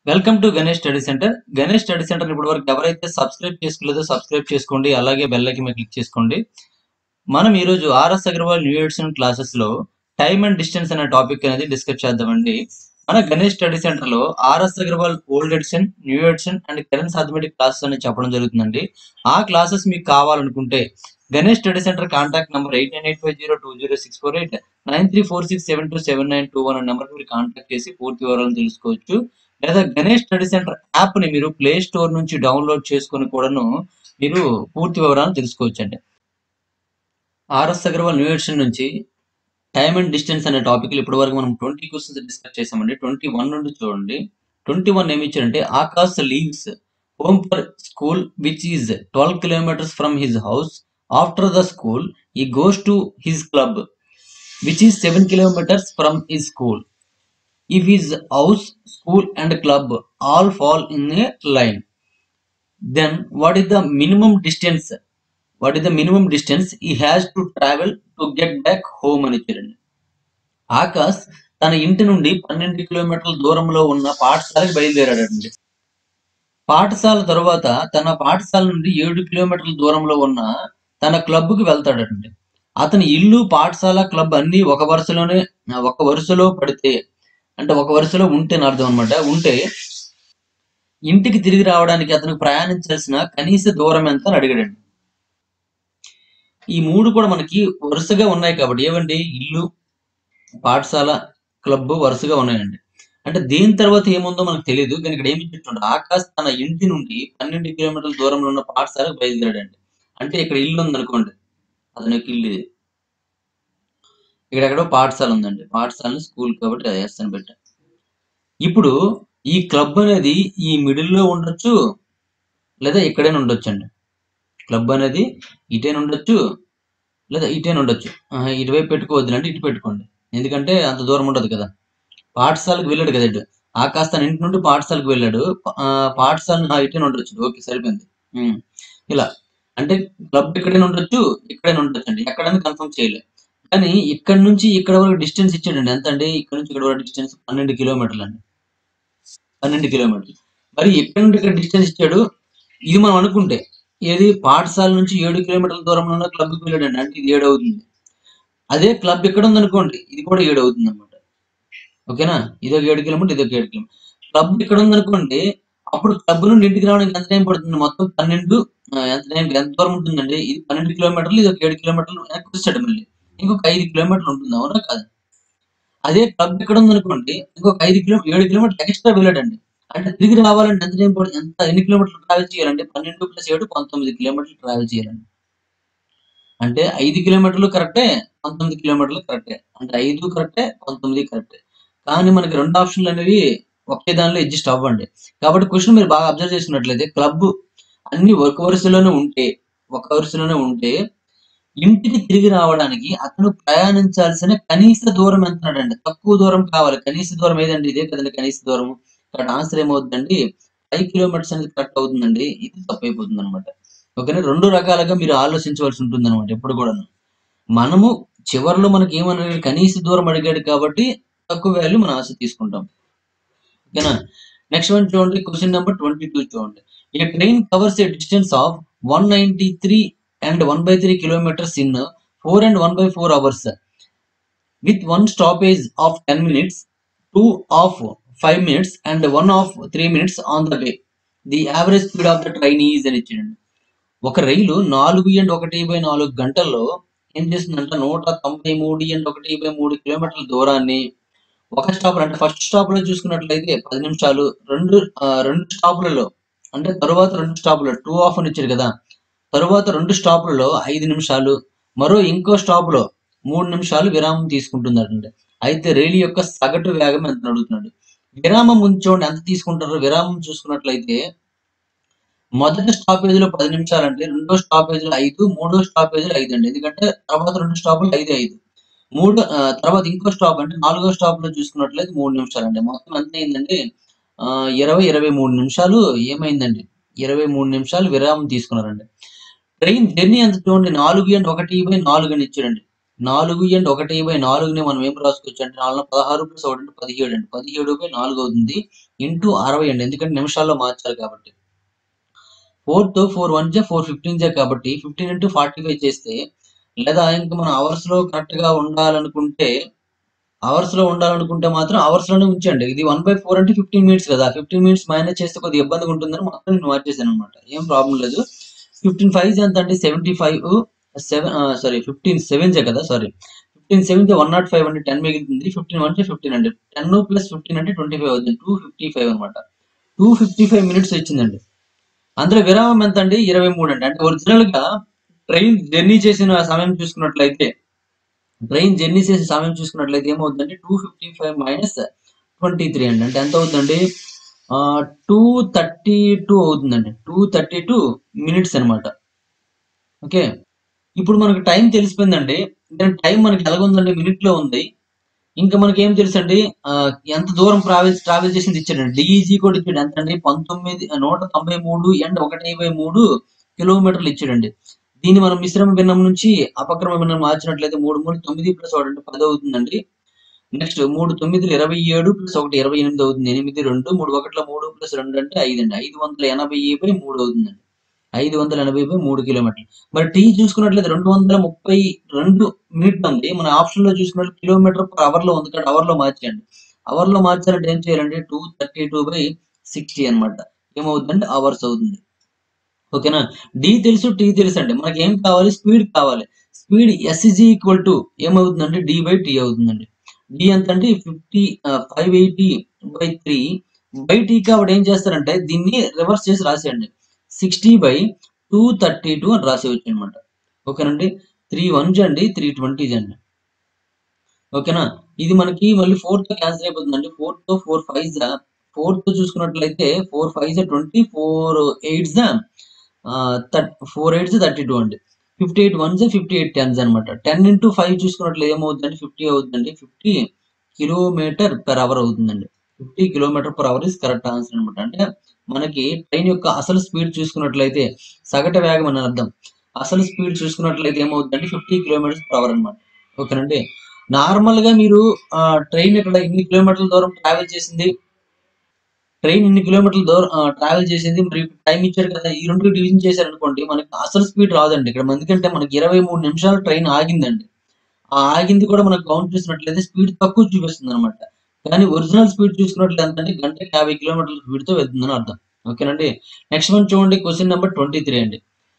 Welcome to Ganesh study centre Ganesh study centre ఇప్పటి వరకు ఎవరైతే సబ్స్క్రైబ్ చేసుకోలేదో సబ్స్క్రైబ్ చేసుకోండి అలాగే బెల్ ఐకన్ మీద క్లిక్ చేసుకోండి మనం ఈరోజు RS Agarwal new edition classes లో టైమ్ అండ్ డిస్టెన్స్ అనే టాపిక్ అనేది డిస్కస్ చేద్దామండి మన గణేష్ స్టడీ సెంటర్ లో RS Agarwal old edition new edition and కరెన్స్ అథమెటిక్ క్లాసెస్ అని చెప్పడం జరుగుతుందండి ఆ క్లాసెస్ మీకు కావాలనుకుంటే Ganesh study centre contact number eight nine eight five zero two zero six four eight nine three four six seven two seven nine two one number మీరు contact చేసి పూర్తి వివరాలను తెలుసుకోవచ్చు లేదా గణేష్ స్టడీ సెంటర్ యాప్ ని మీరు ప్లే స్టోర్ నుంచి download చేసుకొని కూడాను మీరు పూర్తి వివరాలు తెలుసుకోవచ్చు అండి ఆర్ఎస్ అగర్వాల్ న్యూ ఎడిషన్ నుంచి టైమ్ అండ్ డిస్టెన్స్ అనే టాపిక్ ఇప్పటి వరకు మనం ట్వంటీ క్వశ్చన్స్ డిస్కస్ చేసామండి ట్వంటీ వన్ నుండి చూడండి ట్వంటీ వన్ ఏమి ఇచ్చారంటే Akash leaves home for school which is twelve kilometres from his house after the school he goes to his club which is seven kilometres from his school if his house, school, and club all fall in a line, then what is the minimum distance? What is the minimum distance he has to travel to get back home అని ఇచ్చారండి ఆకాశ్ తన ఇంటి నుండి పన్నెండు కిలోమీటర్ల దూరంలో ఉన్న పాఠశాలకు బయలుదేరాడండి పాఠశాల తర్వాత తన పాఠశాల నుండి ఏడు కిలోమీటర్ల దూరంలో ఉన్న తన క్లబ్కి వెళ్తాడండి అతని ఇల్లు పాఠశాల క్లబ్ అన్ని ఒక వరుసలోనే ఒక వరుసలో పడితే అంటే ఒక వరుసలో ఉంటే అని అర్థం అనమాట ఉంటే ఇంటికి తిరిగి రావడానికి అతను ప్రయాణించాల్సిన కనీస దూరం ఎంత అని అడిగాడండి ఈ మూడు కూడా మనకి వరుసగా ఉన్నాయి కాబట్టి ఏవండి ఇల్లు పాఠశాల క్లబ్ వరుసగా ఉన్నాయండి అంటే దీని తర్వాత ఏముందో మనకు తెలియదు కానీ ఇక్కడ ఏమి చెప్తుండే ఆకాశ్ తన ఇంటి నుండి పన్నెండు కిలోమీటర్ల దూరంలో ఉన్న పాఠశాలకు బయలుదేరాడండి అంటే ఇక్కడ ఇల్లు ఉందనుకోండి అతని యొక్క ఇల్లు ఇది ఇక్కడ ఎక్కడో పాఠశాల ఉందండి పాఠశాలని స్కూల్ కాబట్టి అది వేస్తాను పెట్టా ఇప్పుడు ఈ క్లబ్ అనేది ఈ మిడిల్ లో ఉండొచ్చు లేదా ఇక్కడైనా ఉండొచ్చు అండి క్లబ్ అనేది ఇటైనా ఉండొచ్చు లేదా ఇటైనా ఉండొచ్చు ఆహా, ఇటువైపు పెట్టుకోవద్దు అంటే ఇటు పెట్టుకోండి ఎందుకంటే అంత దూరం ఉండదు కదా పాఠశాలకు వెళ్ళాడు కదా ఇటు ఆకాశ్ తన ఇంటి నుండి పాఠశాలకు వెళ్ళాడు ఆ, పాఠశాల ఆ, ఇటైనా ఉండొచ్చు ఓకే సరిపోయింది ఉమ్. ఇలా అంటే క్లబ్ ఎక్కడైనా ఉండొచ్చు ఇక్కడైనా ఉండొచ్చు అండి ఎక్కడైనా కన్ఫర్మ్ చేయలేదు కానీ ఇక్కడ నుంచి ఇక్కడ వరకు డిస్టెన్స్ ఇచ్చాడండి ఎంత అండి ఇక్కడ నుంచి ఇక్కడ వరకు డిస్టెన్స్ పన్నెండు కిలోమీటర్లు అండి పన్నెండు కిలోమీటర్లు మరి ఎక్కడ నుండి ఇక్కడ డిస్టెన్స్ ఇచ్చాడు ఇది మనం అనుకుంటే ఏది పాఠశాల నుంచి ఏడు కిలోమీటర్ల దూరంలో ఉన్న క్లబ్కి వెళ్ళాడండి అంటే ఇది ఏడు అవుతుంది అదే క్లబ్ ఎక్కడ ఉంది అనుకోండి ఇది కూడా ఏడు అవుతుంది అనమాట ఓకేనా ఇది ఒక ఏడు కిలోమీటర్ ఇది ఒక ఏడు కిలోమీటర్ క్లబ్ ఇక్కడ ఉంది అనుకోండి అప్పుడు క్లబ్ నుండి ఇంటికి రావడానికి ఎంత టైం పడుతుంది మొత్తం పన్నెండు ఆ, ఎంత టైం ఎంత దూరం ఉంటుందండి ఇది పన్నెండు కిలోమీటర్లు ఇది ఒక ఏడు కిలోమీటర్లు వెనక్కి వచ్చాడు మళ్ళీ ఇంకొక ఐదు కిలోమీటర్లు ఉంటుంది అవునా కాదు అదే క్లబ్ ఎక్కడ ఉంది అనుకోండి ఇంకొక ఐదు కిలో ఏడు కిలోమీటర్లు ఎక్స్ట్రా వెళ్ళాడండి అంటే తిరిగి రావాలంటే ఎంత టైం పడుతుంది ఎంత ఎన్ని కిలోమీటర్లు ట్రావెల్ చేయాలంటే పన్నెండు ప్లస్ ఏడు పంతొమ్మిది కిలోమీటర్లు ట్రావెల్ చేయాలండి అంటే ఐదు కిలోమీటర్లు కరెక్టే పంతొమ్మిది కిలోమీటర్లు కరెక్టే అంటే ఐదు కరెక్టే పంతొమ్మిది కరెక్టే కానీ మనకి రెండు ఆప్షన్లు అనేవి ఒకే దానిలో అడ్జస్ట్ అవ్వండి కాబట్టి క్వశ్చన్ మీరు బాగా అబ్జర్వ్ చేసినట్లయితే క్లబ్ అన్ని ఒక వరుసలోనే ఉంటే ఒక వరుసలోనే ఉంటే ఇంటికి తిరిగి రావడానికి అతను ప్రయాణించాల్సిన కనీస దూరం ఎంత అండి తక్కువ దూరం కావాలి కనీస దూరం ఏదండి ఇదే కదండి కనీస దూరం ఇక్కడ ఆన్సర్ ఏమవుతుందండి ఫైవ్ కిలోమీటర్స్ అనేది కరెక్ట్ అవుతుందండి ఇది తప్పు అయిపోతుంది అనమాట ఓకేనా రెండు రకాలుగా మీరు ఆలోచించవలసి ఉంటుంది అనమాట ఎప్పుడు కూడా మనము చివరిలో మనకి ఏమన్నాడు కనీస దూరం అడిగాడు కాబట్టి తక్కువ వాల్యూ మనం ఆశ తీసుకుంటాం ఓకేనా నెక్స్ట్ వన్ చూడండి క్వశ్చన్ నెంబర్ ట్వంటీ టూ చూడండి a train covers a distance of one ninety three and one by three kilometres in four and one by four hours with one stoppage of ten minutes two of five minutes and one of three minutes on the way the average speed of the train is అని ఇచ్చాడండి ఒక రైలు నాలుగు and ఒకటి by నాలుగు గంటల్లో ఏం చేస్తుందంటే నూట తొంభై మూడు అండ్ ఒకటి బై మూడు కిలోమీటర్ల దూరాన్ని ఒక స్టాప్ అంటే ఫస్ట్ స్టాప్ లో చూసుకున్నట్లయితే పది నిమిషాలు రెండు ఆ, రెండు స్టాపులలో అంటే తరువాత రెండు స్టాపులు టూ ఆఫ్ అని ఇచ్చారు కదా తరువాత రెండు స్టాపులలో ఐదు నిమిషాలు మరో ఇంకో స్టాప్ లో మూడు నిమిషాలు విరామం తీసుకుంటుందండి అయితే రైలు యొక్క సగటు వేగం ఎంత అడుగుతున్నాడు విరామం ఉంచోండి ఎంత తీసుకుంటారు విరామం చూసుకున్నట్లయితే మొదటి స్టాపేజ్ లో పది నిమిషాలు అంటే రెండో స్టాపేజ్ లో ఐదు మూడో స్టాపేజ్ లో ఐదు అండి ఎందుకంటే తర్వాత రెండు స్టాపులు ఐదు ఐదు మూడు ఆ, తర్వాత ఇంకో స్టాప్ అంటే నాలుగో స్టాప్ లో చూసుకున్నట్లయితే మూడు నిమిషాలు అండి మొత్తం ఎంత అయిందండి ఆ, ఇరవై ఇరవై మూడు నిమిషాలు ఏమైందండి ఇరవై మూడు నిమిషాలు విరామం తీసుకున్నారండి ట్రైన్ జర్నీ ఎంత చూడండి నాలుగు అండ్ ఒకటి బై నాలుగు అని ఇచ్చాడండి నాలుగు అండ్ ఒకటి బై నాలుగుని మనం ఏం రాసుకోవచ్చు అంటే నాలుగు పదహారు ప్లస్ ఒకటి అంటే పదిహేడు అండి పదిహేడు బై నాలుగు అవుతుంది ఇంటూ అరవై అండి ఎందుకంటే నిమిషాల్లో మార్చాలి కాబట్టి ఫోర్ తో four one J four fifteen J కాబట్టి ఫిఫ్టీన్ ఇంటూ ఫార్టీ ఫైవ్ చేస్తే లేదా ఇంకా మనం అవర్స్ లో కరెక్ట్ గా ఉండాలనుకుంటే అవర్స్ లో ఉండాలనుకుంటే మాత్రం అవర్స్ లోనే ఉంచండి ఇది వన్ బై ఫోర్ అంటే ఫిఫ్టీన్ మినిట్స్ కదా ఫిఫ్టీన్ మినిట్స్ మైనస్ చేస్తే కొద్దిగా ఇబ్బందిగా ఉంటుందని మొత్తం నేను మార్చేసాను అనమాట ఏం ప్రాబ్లం లేదు ఫిఫ్టీన్ ఫైవ్ ఎంత అంటే seventy five seven sorry fifteen seven జే కదా sorry fifteen seven one not five అంటే టెన్ మిగులుతుంది ఫిఫ్టీన్ వన్ ఫిఫ్టీన్ అంటే టెన్ ప్లస్ ఫిఫ్టీన్ అంటే ట్వంటీ ఫైవ్ అవుతుంది టూ ఫిఫ్టీ ఫైవ్ అనమాట టూ ఫిఫ్టీ ఫైవ్ మినిట్స్ వచ్చిందండి అందులో విరామం ఎంత అండి ఇరవై మూడు అండి అంటే ఒరిజినల్ గా ట్రైన్ జర్నీ చేసిన సమయం చూసుకున్నట్లయితే ట్రైన్ జర్నీ చేసే సమయం చూసుకున్నట్లయితే ఏమవుతుందంటే two fifty five minus twenty three అండి అంటే ఎంత అవుతుందండి టూ థర్టీ టూ అవుతుందండి టూ థర్టీ టూ మినిట్స్ అనమాట ఓకే ఇప్పుడు మనకు టైం తెలిసిపోయిందండి టైం మనకి ఎలాగుందండి మినిట్ లో ఉంది ఇంకా మనకి ఏం తెలుసండి ఆ, ఎంత దూరం ట్రావెల్ ట్రావెల్ చేసింది ఇచ్చాడండి డిఈజీ కూడా ఇచ్చాడు ఎంత అండి పంతొమ్మిది నూట తొంభై మూడు ఎండ్ ఒకటి బై మూడు కిలోమీటర్లు ఇచ్చాడండి దీన్ని మనం మిశ్రమ భిన్నం నుంచి అపక్రమ భిన్నం మార్చినట్లయితే మూడు మూడు తొమ్మిది ప్లస్ ఒకటి అంటే పది అవుతుందండి నెక్స్ట్ మూడు తొమ్మిది ఇరవై ఏడు ప్లస్ ఒకటి ఇరవై ఎనిమిది అవుతుంది ఎనిమిది రెండు మూడు ఒకట్ల మూడు ప్లస్ రెండు అంటే ఐదు అండి ఐదు వందల ఎనభై బై మూడు అవుతుందండి ఐదు వందల ఎనభై బై మూడు కిలోమీటర్లు మరి టీ చూసుకున్నట్లయితే రెండు వందల ముప్పై రెండు మినిట్లు ఉంది మన ఆప్షన్ లో చూసుకున్నట్టు కిలోమీటర్ పర్ అవర్ లో ఉంది కాబట్టి అవర్ లో మార్చేయండి అవర్ లో మార్చాలంటే ఏం చేయాలంటే two thirty two by sixty అనమాట ఏమవుతుందంటే అవర్స్ అవుతుంది ఓకేనా డి తెలుసు టీ తెలుసు అండి మనకి ఏం కావాలి స్పీడ్ కావాలి స్పీడ్ ఎస్ఈజీ ఈక్వల్ టు ఏమవుతుందంటే డి బై టీ అవుతుందండి డి ఎంత అంటే fifty five eighty by three by T కాబట్టి ఏం చేస్తారంటే దీన్ని రివర్స్ చేసి రాసేయండి sixty by two thirty two అని రాసేయచ్చు అనమాట ఓకేనండి త్రీ వన్స్ అండి త్రీ ట్వంటీస్ అండి ఓకేనా ఇది మనకి మళ్ళీ ఫోర్ తో క్యాన్సిల్ అయిపోతుందండి ఫోర్ తో ఫోర్ ఫైవ్ ఫోర్ తో చూసుకున్నట్లయితే four five twenty four eights four eights thirty two అండి fifty eight ones fifty eight tens అనమాట టెన్ ఇంటూ ఫైవ్ చూసుకున్నట్లయితే ఏమవుతుందండి ఫిఫ్టీ అవుతుందండి ఫిఫ్టీ కిలోమీటర్ పెర్ అవర్ అవుతుందండి fifty kilometer per hour is correct answer అనమాట అంటే మనకి ట్రైన్ యొక్క అసలు స్పీడ్ చూసుకున్నట్లయితే సగటు వేగం అని అర్థం అసలు స్పీడ్ చూసుకున్నట్లయితే ఏమవుతుందంటే ఫిఫ్టీ కిలోమీటర్స్ పర్ అవర్ అనమాట ఓకేనండి నార్మల్ గా మీరు ట్రైన్ ఇక్కడ ఇన్ని కిలోమీటర్ల దూరం ట్రావెల్ చేసింది ట్రైన్ ఇన్ని కిలోమీటర్ల దూరం ట్రావెల్ చేసింది మరి టైం ఇచ్చారు కదా ఈ రెండు డివిజన్ చేశారు అనుకోండి మనకి అసలు స్పీడ్ రాదండి ఇక్కడ ఎందుకంటే మనకి ఇరవై మూడు నిమిషాలు ట్రైన్ ఆగిందండి ఆ ఆగింది కూడా మనకు కౌంట్ చేసినట్లయితే స్పీడ్ తక్కువ చూపిస్తుంది అనమాట కానీ ఒరిజినల్ స్పీడ్ చూసుకున్నట్లయితే ఎంత అంటే గంటకి యాభై కిలోమీటర్ల స్పీడ్ తో వెళ్తుందని అర్థం ఓకేనండి నెక్స్ట్ వన్ చూడండి క్వశ్చన్ నెంబర్ ట్వంటీ త్రీ అండి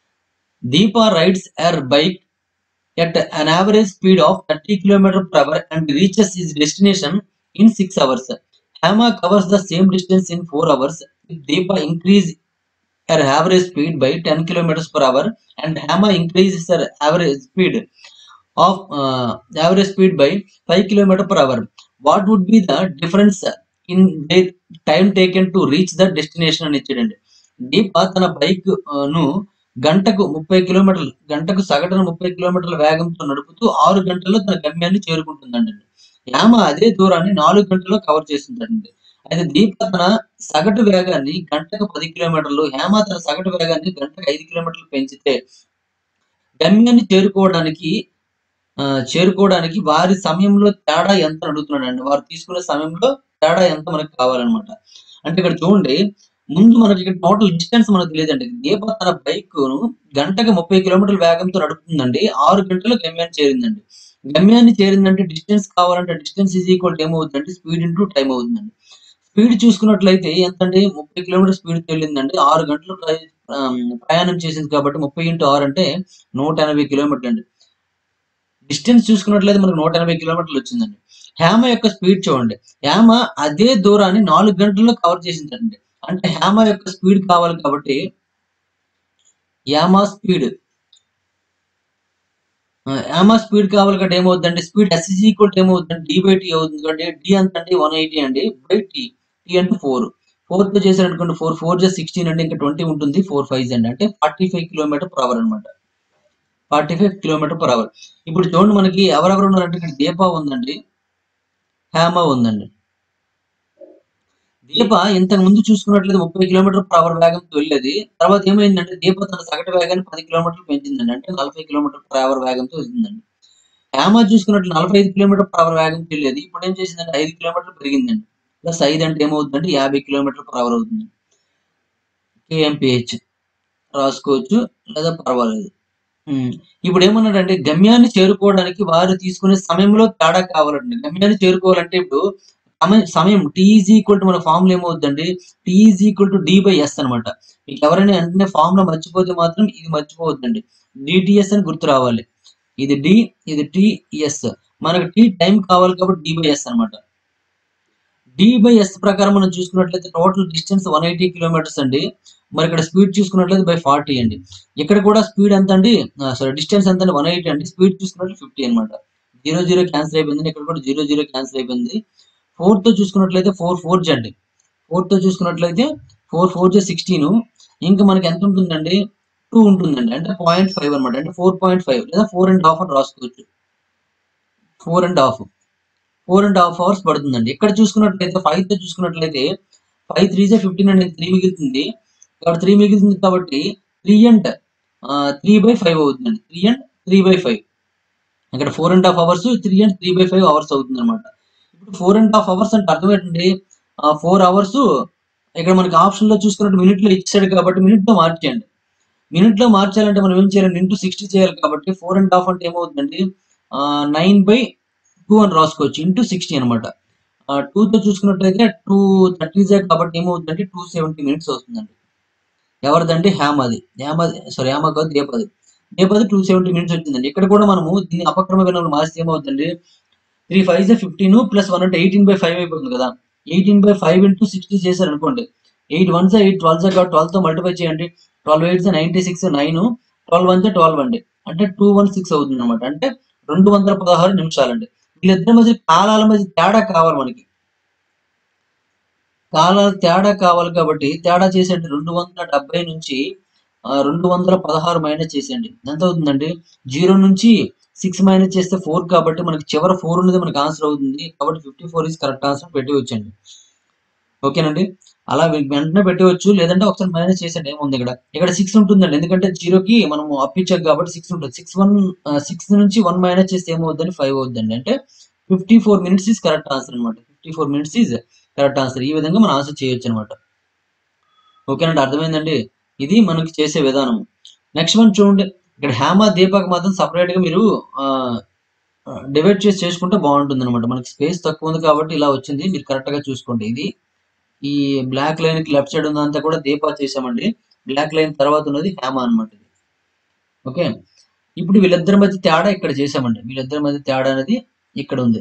Deepa rides her bike at an average speed of 30 km per hour and reaches his destination in 6 hours. Hama covers the same distance in 4 hours. If Deepa increase her average speed by 10 km per hour and Hama increases her average speed of uh, average speed by 5 km per hour. What would be the difference in the time taken to reach the destination అని ఇచ్చాడండి దీప తన bike ను గంటకు ముప్పై కిలోమీటర్లు గంటకు సగటున ముప్పై కిలోమీటర్ల వేగంతో నడుపుతూ ఆరు గంటల్లో తన గమ్యాన్ని చేరుకుంటుందండి యామ అదే దూరాన్ని నాలుగు గంటల్లో కవర్ చేస్తుందండి అయితే దీప తన సగటు వేగాన్ని గంటకు పది కిలోమీటర్లు హేమ తన సగటు వేగాన్ని గంటకు ఐదు కిలోమీటర్లు పెంచితే గమ్యాన్ని చేరుకోవడానికి ఆ, చేరుకోవడానికి వారి సమయంలో తేడా ఎంత అని అడుగుతున్నాడండి వారు తీసుకునే సమయంలో తేడా ఎంత మనకు కావాలన్నమాట అంటే ఇక్కడ చూడండి ముందు మనకి ఇక్కడ టోటల్ డిస్టెన్స్ మనకు తెలియదండి దీప తన బైక్ ను గంటకు ముప్పై కిలోమీటర్ల వేగంతో నడుపుతుందండి ఆరు గంటలు గమ్యాన్ని చేరిందండి గమ్యాన్ని చేరిందంటే డిస్టెన్స్ కావాలంటే డిస్టెన్స్ ఈజ్ ఈక్వల్ ఏమవుతుందంటే స్పీడ్ ఇంటూ టైం అవుతుందండి స్పీడ్ చూసుకున్నట్లయితే ఎంతండి ముప్పై కిలోమీటర్ స్పీడ్ వెళ్ళిందండి ఆరు గంటలు ప్రయ- ఆ, ప్రయాణం చేసింది కాబట్టి ముప్పై ఇంటూ ఆరు అంటే నూట ఎనభై కిలోమీటర్లు అండి డిస్టెన్స్ చూసుకున్నట్లయితే మనకు నూట ఎనభై కిలోమీటర్లు వచ్చిందండి హేమ యొక్క స్పీడ్ చూడండి హేమ అదే దూరాన్ని నాలుగు గంటల్లో కవర్ చేసిందండి అంటే హేమ యొక్క స్పీడ్ కావాలి కాబట్టి యామా స్పీడ్ యామా స్పీడ్ కావాలి కాబట్టి ఏమవుతుందంటే స్పీడ్ ఎస్ఈజీ ఈక్వల్ ఏమవుతుందంటే డి బై టీ అవుతుంది కాబట్టి డి అంత అంటే వన్ ఎయిటీ అండి బై టీ టీ అంటే ఫోర్ ఫోర్ తో చేశారనుకోండి ఫోర్ ఫోర్ జస్ట్ సిక్స్టీన్ అంటే ఇంకా ట్వంటీ ఉంటుంది ఫోర్ ఫైవ్ అండి అంటే forty five kilometer per hour అనమాట forty five kilometer per hour ఇప్పుడు చూడండి మనకి ఎవరెవరు ఉన్నారంటే ఇక్కడ దీప ఉందండి హేమ ఉందండి దీప ఇంతకు ముందు చూసుకున్నట్లయితే ముప్పై కిలోమీటర్ పర్ అవర్ వేగంతో వెళ్ళేది తర్వాత ఏమైందంటే దీప తన సగటు వేగాన్ని పది కిలోమీటర్లు పెంచిందండి అంటే నలభై కిలోమీటర్ పర్ అవర్ వేగంతో వెళ్తుందండి హ్యామా చూసుకున్నట్లు నలభై ఐదు కిలోమీటర్ పర్ అవర్ వేగం వెళ్ళేది ఇప్పుడు ఏం చేసిందంటే ఐదు కిలోమీటర్లు పెరిగిందండి ప్లస్ ఐదు అంటే ఏమవుతుందంటే యాభై కిలోమీటర్ పర్ అవర్ అవుతుంది కేఎంపిహెచ్ రాసుకోవచ్చు లేదా పర్వాలేదు ఉమ్. ఇప్పుడు ఏమన్నాడంటే గమ్యాన్ని చేరుకోవడానికి వారు తీసుకునే సమయంలో తేడా కావాలండి గమ్యాన్ని చేరుకోవాలంటే ఇప్పుడు సమయం సమయం టీ ఈజ్ ఈక్వల్ టు మన ఫార్ములా ఏమవుతుందండి T is equal to D by S అనమాట మీకు ఎవరైనా వెంటనే ఫార్ములా మర్చిపోతే మాత్రం ఇది మర్చిపోవద్దండి డిటిఎస్ అని గుర్తు రావాలి ఇది డి ఇది టిఎస్ మనకు టీ టైం కావాలి కాబట్టి డి బై ఎస్ అనమాట డి బై ఎస్ ప్రకారం మనం చూసుకున్నట్లయితే total distance one eighty kilometers అండి మరి ఇక్కడ స్పీడ్ చూసుకున్నట్లయితే బై ఫార్టీ అండి ఇక్కడ కూడా స్పీడ్ ఎంత అండి సారీ డిస్టెన్స్ ఎంత అండి వన్ ఎయిటీ అండి స్పీడ్ చూసుకున్నట్టు ఫిఫ్టీ అనమాట జీరో జీరో క్యాన్సిల్ అయిపోయింది ఇక్కడ కూడా జీరో జీరో క్యాన్సిల్ అయిపోయింది ఫోర్ తో చూసుకున్నట్లయితే ఫోర్ ఫోర్ జీ అండి ఫోర్ తో చూసుకున్నట్లయితే ఫోర్ ఫోర్ జీ సిక్స్టీన్ ఇంకా మనకి ఎంత ఉంటుందండి టూ ఉంటుందండి అంటే పాయింట్ ఫైవ్ అనమాట అంటే ఫోర్ పాయింట్ ఫైవ్ లేదా ఫోర్ అండ్ హాఫ్ అని రాసుకోవచ్చు four and half four and half hours పడుతుందండి ఇక్కడ చూసుకున్నట్లయితే ఫైవ్ తో చూసుకున్నట్లయితే ఫైవ్ త్రీ జే ఫిఫ్టీన్ అండ్ త్రీ మిగులుతుంది ఇక్కడ త్రీ మిగులుతుంది కాబట్టి three and three by five అవుతుందండి three and three by five ఇక్కడ four and half hours three and three by five hours అవుతుంది అనమాట ఇప్పుడు ఫోర్ అండ్ హాఫ్ అవర్స్ అంటే అర్థం ఏంటండి ఫోర్ అవర్స్ ఇక్కడ మనకి ఆప్షన్ లో చూసుకున్నట్టు మినిట్ లో ఇచ్చాడు కాబట్టి మినిట్ లో మార్చేయండి మినిట్ లో మార్చాలంటే మనం ఏం చేయాలి ఇంటూ సిక్స్టీ చేయాలి కాబట్టి ఫోర్ అండ్ హాఫ్ అంటే ఏమవుతుందండి నైన్ బై టూ అని రాసుకోవచ్చు ఇంటూ సిక్స్టీ అనమాట టూ తో చూసుకున్నట్లయితే టూ థర్టీ జే కాబట్టి ఏమవుతుందంటే టూ సెవెంటీ మినిట్స్ వస్తుందండి ఎవరిదండి హ్యామాది హ్యామాది సారీ హ్యామా కాదు దీపది దీపది టూ సెవెంటీ మినిట్స్ వచ్చిందండి ఇక్కడ కూడా మనము దీన్ని అపక్రమ విలువలు మార్చితే ఏమవుతుందండి త్రీ ఫైవ్ జే ఫిఫ్టీన్ ప్లస్ వన్ అంటే ఎయిటీన్ బై ఫైవ్ అయిపోతుంది కదా eighteen by five into sixty చేశారు అనుకోండి ఎయిట్ వన్ జా ఎయిట్ ట్వెల్వ్ జా కాబట్టి ట్వెల్వ్ తో మల్టిప్లై చేయండి ట్వెల్వ్ ఎయిట్ జా ninety six nine twelve one జా ట్వెల్వ్ అండి అంటే టూ వన్ సిక్స్ అవుతుంది అనమాట అంటే రెండు వందల పదహారు నిమిషాలండి వీళ్ళిద్దరి మధ్య కాలాల మధ్య తేడా కావాలి మనకి కాలాల తేడా కావాలి కాబట్టి తేడా చేసేయండి రెండు వందల డెబ్బై నుంచి ఆ, రెండు వందల పదహారు మైనస్ చేసేయండి ఎంత అవుతుందండి జీరో నుంచి సిక్స్ మైనస్ చేస్తే ఫోర్ కాబట్టి మనకి చివరి ఫోర్ ఉన్నది మనకి ఆన్సర్ అవుతుంది కాబట్టి fifty four is correct answer పెట్టి వచ్చండి ఓకేనండి అలా వె- వెంటనే పెట్టవచ్చు లేదంటే ఒకసారి మైనస్ చేసేయండి ఏముంది ఇక్కడ ఇక్కడ సిక్స్ ఉంటుందండి ఎందుకంటే జీరోకి మనం అప్పించాం కాబట్టి సిక్స్ ఉంటుంది సిక్స్ వన్ సిక్స్ నుంచి వన్ మైనస్ చేస్తే ఏమవుద్దని ఫైవ్ అవుతుందండి అంటే fifty four minutes is correct answer అనమాట fifty four minutes is correct answer ఈ విధంగా మనం ఆన్సర్ చేయొచ్చు అనమాట ఓకేనండి అర్థమైందండి ఇది మనకి చేసే విధానం నెక్స్ట్ వన్ చూడండి ఇక్కడ హేమ దీపక్ మాత్రం సపరేట్ గా మీరు డివైడ్ చేసి చేసుకుంటే బాగుంటుంది అనమాట మనకి స్పేస్ తక్కువ ఉంది కాబట్టి ఇలా వచ్చింది మీరు కరెక్ట్ గా చూసుకోండి ఇది ఈ బ్లాక్ లైన్ కి లెఫ్ట్ సైడ్ ఉన్నదంతా కూడా దీపా చేసామండి బ్లాక్ లైన్ తర్వాత ఉన్నది హేమ అనమాట ఇది ఓకే ఇప్పుడు వీళ్ళిద్దరి మధ్య తేడా ఇక్కడ చేసామండి వీళ్ళిద్దరి మధ్య తేడా అనేది ఇక్కడ ఉంది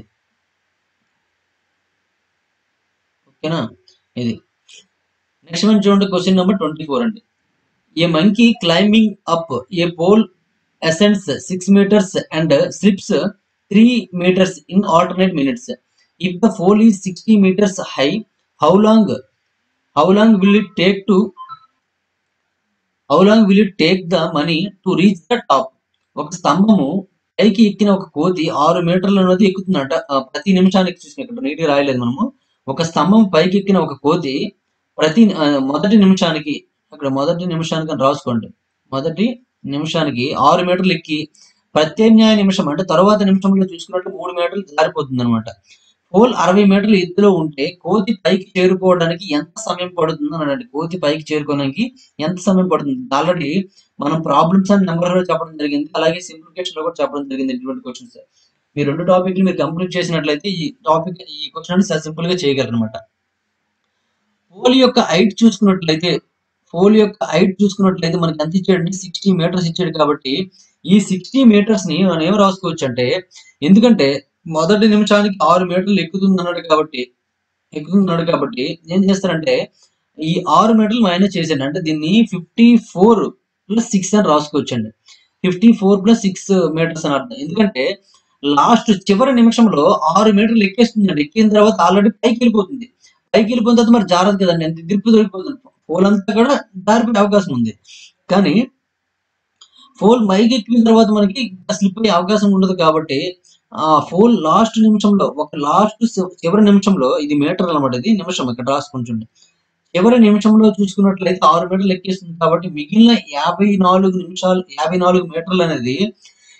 ఓకేనా ఇది నెక్స్ట్ వన్ చూడండి క్వశ్చన్ నెంబర్ ట్వంటీ ఫోర్ అండి a monkey climbing up a pole ascends 6 meters and slips 3 meters in alternate minutes. If the pole is 60 meters high, how long how long will it take to how long will it take the money to reach the top? ఒక స్తంభము పైకి ఎక్కిన ఒక కోతి ఆరు మీటర్ల అనేది ఎక్కుతుందంట ఆ, ప్రతి నిమిషానికి చూసిన ఇక్కడ నీట్గా రాయలేదు మనము ఒక స్తంభం పైకి ఎక్కిన ఒక కోతి ప్రతి ఆ, మొదటి నిమిషానికి అక్కడ మొదటి నిమిషానికి అని రాసుకోండి మొదటి నిమిషానికి ఆరు మీటర్లు ఎక్కి ప్రత్యామ్నాయ నిమిషం అంటే తర్వాత నిమిషంలో చూసుకున్నట్టు మూడు మీటర్లు జారిపోతుంది అనమాట పోల్ అరవై మీటర్లు ఎత్తులో ఉంటే కోతి పైకి చేరుకోవడానికి ఎంత సమయం పడుతుంది అని అనండి కోతి పైకి చేరుకోవడానికి ఎంత సమయం పడుతుంది ఆల్రెడీ మనం ప్రాబ్లమ్స్ అండ్ నెంబర్ లో చెప్పడం జరిగింది అలాగే సింప్లిఫికేషన్ లో కూడా చెప్పడం జరిగింది ఇటువంటి క్వశ్చన్స్ ఈ రెండు టాపిక్ మీరు కంప్లీట్ చేసినట్లయితే ఈ టాపిక్ ఈ క్వశ్చన్ సింపుల్ గా చేయగలరు అనమాట పోల్ యొక్క హైట్ చూసుకున్నట్లయితే పోల్ యొక్క హైట్ చూసుకున్నట్లయితే మనకి ఎంత ఇచ్చాడంటే సిక్స్టీ మీటర్స్ ఇచ్చాడు కాబట్టి ఈ సిక్స్టీ మీటర్స్ ని మనం ఏం రాసుకోవచ్చు అంటే ఎందుకంటే మొదటి నిమిషానికి ఆరు మీటర్లు ఎక్కుతుంది అన్నాడు కాబట్టి ఎక్కుతున్నాడు కాబట్టి ఏం చేస్తారంటే ఈ ఆరు మీటర్లు మైనస్ చేసాడు అంటే దీన్ని ఫిఫ్టీ ఫోర్ ప్లస్ సిక్స్ అని రాసుకోవచ్చండి fifty four plus six meters అని అర్థం ఎందుకంటే లాస్ట్ చివరి నిమిషంలో ఆరు మీటర్లు ఎక్కేస్తుందండి ఎక్కిన తర్వాత ఆల్రెడీ పైకి వెళ్ళిపోతుంది పైకి వెళ్ళిపోయిన తర్వాత మరి జారదు కదండి ఎంత దిప్పు దొరికిపోతుంది పోల్ అంతా కూడా జారిపోయే అవకాశం ఉంది కానీ ఫోల్ మైకి ఎక్కిన తర్వాత మనకి స్లిప్ అయ్యే అవకాశం ఉండదు కాబట్టి ఆ ఫోల్ లాస్ట్ నిమిషంలో ఒక లాస్ట్ చివరి నిమిషంలో ఇది మీటర్ అనమాట ఇది నిమిషం ఇక్కడ రాసుకుంటుంది చివరి నిమిషంలో చూసుకున్నట్లయితే ఆరు మీటర్లు ఎక్కేస్తుంది కాబట్టి మిగిలిన యాభై నాలుగు నిమిషాలు యాభై నాలుగు మీటర్లు అనేది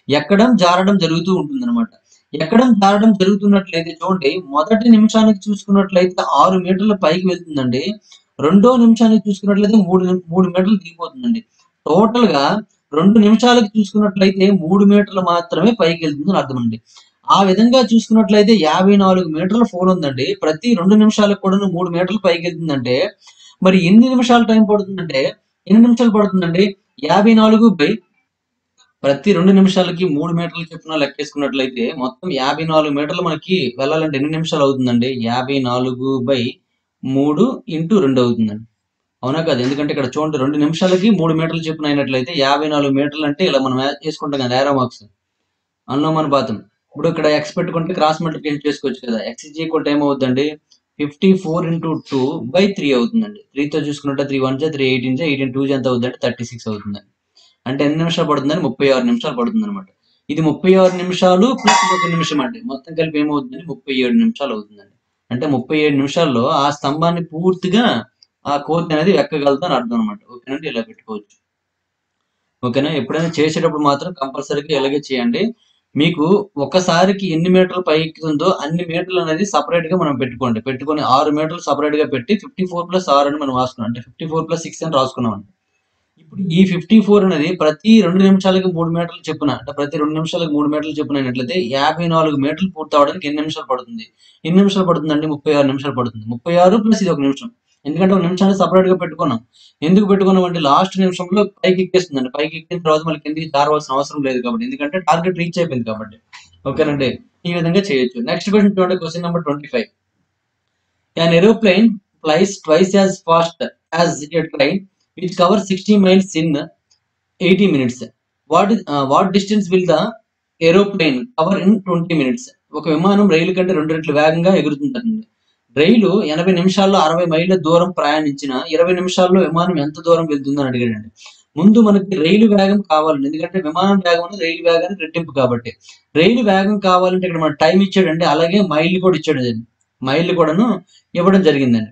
ఎక్కడం జారడం జరుగుతూ ఉంటుందన్నమాట ఎక్కడం జారడం జరుగుతున్నట్లయితే చూడండి మొదటి నిమిషానికి చూసుకున్నట్లయితే ఆరు మీటర్ల పైకి వెళ్తుందండి రెండో నిమిషానికి చూసుకున్నట్లయితే మూడు నిమి- మూడు మీటర్లు దిగిపోతుందండి టోటల్ గా రెండు నిమిషాలకు చూసుకున్నట్లయితే మూడు మీటర్లు మాత్రమే పైకి వెళ్తుందని అర్థం అండి ఆ విధంగా చూసుకున్నట్లయితే యాభై నాలుగు మీటర్ల ఫోన్ ఉందండి ప్రతి రెండు నిమిషాలకు కూడా మూడు మీటర్లు పైకి వెళ్తుందంటే మరి ఎన్ని నిమిషాలు టైం పడుతుందంటే ఎన్ని నిమిషాలు పడుతుందండి యాభై నాలుగు బై ప్రతి రెండు నిమిషాలకి మూడు మీటర్లు చొప్పున లెక్కేసుకున్నట్లయితే మొత్తం యాభై నాలుగు మీటర్లు మనకి వెళ్ళాలంటే ఎన్ని నిమిషాలు అవుతుందండి యాభై నాలుగు బై మూడు ఇంటూ రెండు అవుతుందండి అవునా కాదు ఎందుకంటే ఇక్కడ చూడండి రెండు నిమిషాలకి మూడు మీటర్లు చొప్పున అయినట్లయితే యాభై నాలుగు మీటర్లు అంటే ఇలా మనం వేసుకుంటాం కదా ఏరో మార్క్స్ అందులో మన బాతం ఇప్పుడు ఇక్కడ ఎక్స్ పెట్టుకుంటే క్రాస్ మల్టిప్లికేషన్ చేసుకోవచ్చు కదా ఎక్స్ ఈజ్ ఈక్వల్ టైం అవుతుందండి fifty four into two by three అవుతుందండి త్రీతో చూసుకుంటే త్రీ వన్ జా త్రీ ఎయిటీన్ జా ఎయిటీన్ టూ జా ఎంత అవుతుందంటే థర్టీ సిక్స్ అవుతుందండి అంటే ఎన్ని నిమిషాలు పడుతుందని ముప్పై ఆరు నిమిషాలు పడుతుంది అనమాట ఇది ముప్పై ఆరు నిమిషాలు ప్లస్ ఒక నిమిషం అండి మొత్తం కలిపి ఏమవుతుందండి ముప్పై ఏడు నిమిషాలు అవుతుందండి అంటే ముప్పై ఏడు నిమిషాల్లో ఆ స్తంభాన్ని పూర్తిగా ఆ కోతి అనేది ఎక్కగలుగుతా అని అర్థం అనమాట ఓకేనండి ఇలా పెట్టుకోవచ్చు ఓకేనా ఎప్పుడైనా చేసేటప్పుడు మాత్రం కంపల్సరీగా ఇలాగే చేయండి మీకు ఒక్కసారికి ఎన్ని మీటర్లు పైకితుందో అన్ని మీటర్లు అనేది సపరేట్ గా మనం పెట్టుకోండి పెట్టుకొని ఆరు మీటర్లు సపరేట్ గా పెట్టి ఫిఫ్టీ ఫోర్ ప్లస్ ఆరు అని మనం రాసుకున్నాం అంటే ఫిఫ్టీ ఫోర్ ప్లస్ సిక్స్ అని రాసుకున్నాం అండి ఇప్పుడు ఈ ఫిఫ్టీ ఫోర్ అనేది ప్రతి రెండు నిమిషాలకి మూడు మీటర్లు చెప్పున అంటే ప్రతి రెండు నిమిషాలకు మూడు మీటర్లు చెప్పున అయినట్లయితే యాభై నాలుగు మీటర్లు పూర్తి అవడానికి ఎన్ని నిమిషాలు పడుతుంది ఎన్ని నిమిషాలు పడుతుందండి ముప్పై ఆరు నిమిషాలు పడుతుంది ముప్పై ఆరు ప్లస్ ఇది ఒక నిమిషం ఎందుకంటే ఒక నిమిషాన్ని సపరేట్ గా పెట్టుకున్నాం ఎందుకు పెట్టుకున్నాం అంటే లాస్ట్ నిమిషంలో పైకి ఎక్కేస్తుందండి పైకి ఎక్కిన తర్వాత మళ్ళీ కిందికి జారవలసిన అవసరం లేదు కాబట్టి ఎందుకంటే టార్గెట్ రీచ్ అయిపోయింది కాబట్టి ఓకేనండి ఈ విధంగా చేయొచ్చు నెక్స్ట్ క్వశ్చన్ చూడండి question number twenty five An aeroplane flies twice as fast as a train which covers 60 miles in 80 minutes. What is uh, what distance will the aeroplane cover in 20 minutes? ఒక విమానం రైలు కంటే రెండు రెట్లు వేగంగా ఎగురుతుందండి రైలు ఎనభై నిమిషాల్లో అరవై మైళ్ళ దూరం ప్రయాణించిన ఇరవై నిమిషాల్లో విమానం ఎంత దూరం వెళ్తుందని అడిగాడండి ముందు మనకి రైలు వేగం కావాలండి ఎందుకంటే విమానం వేగం అనేది రైలు వేగానికి రెట్టింపు కాబట్టి రైలు వేగం కావాలంటే ఇక్కడ మన టైం ఇచ్చాడండి అలాగే మైళ్ళు కూడా ఇచ్చాడు మైళ్ళు కూడాను ఇవ్వడం జరిగిందండి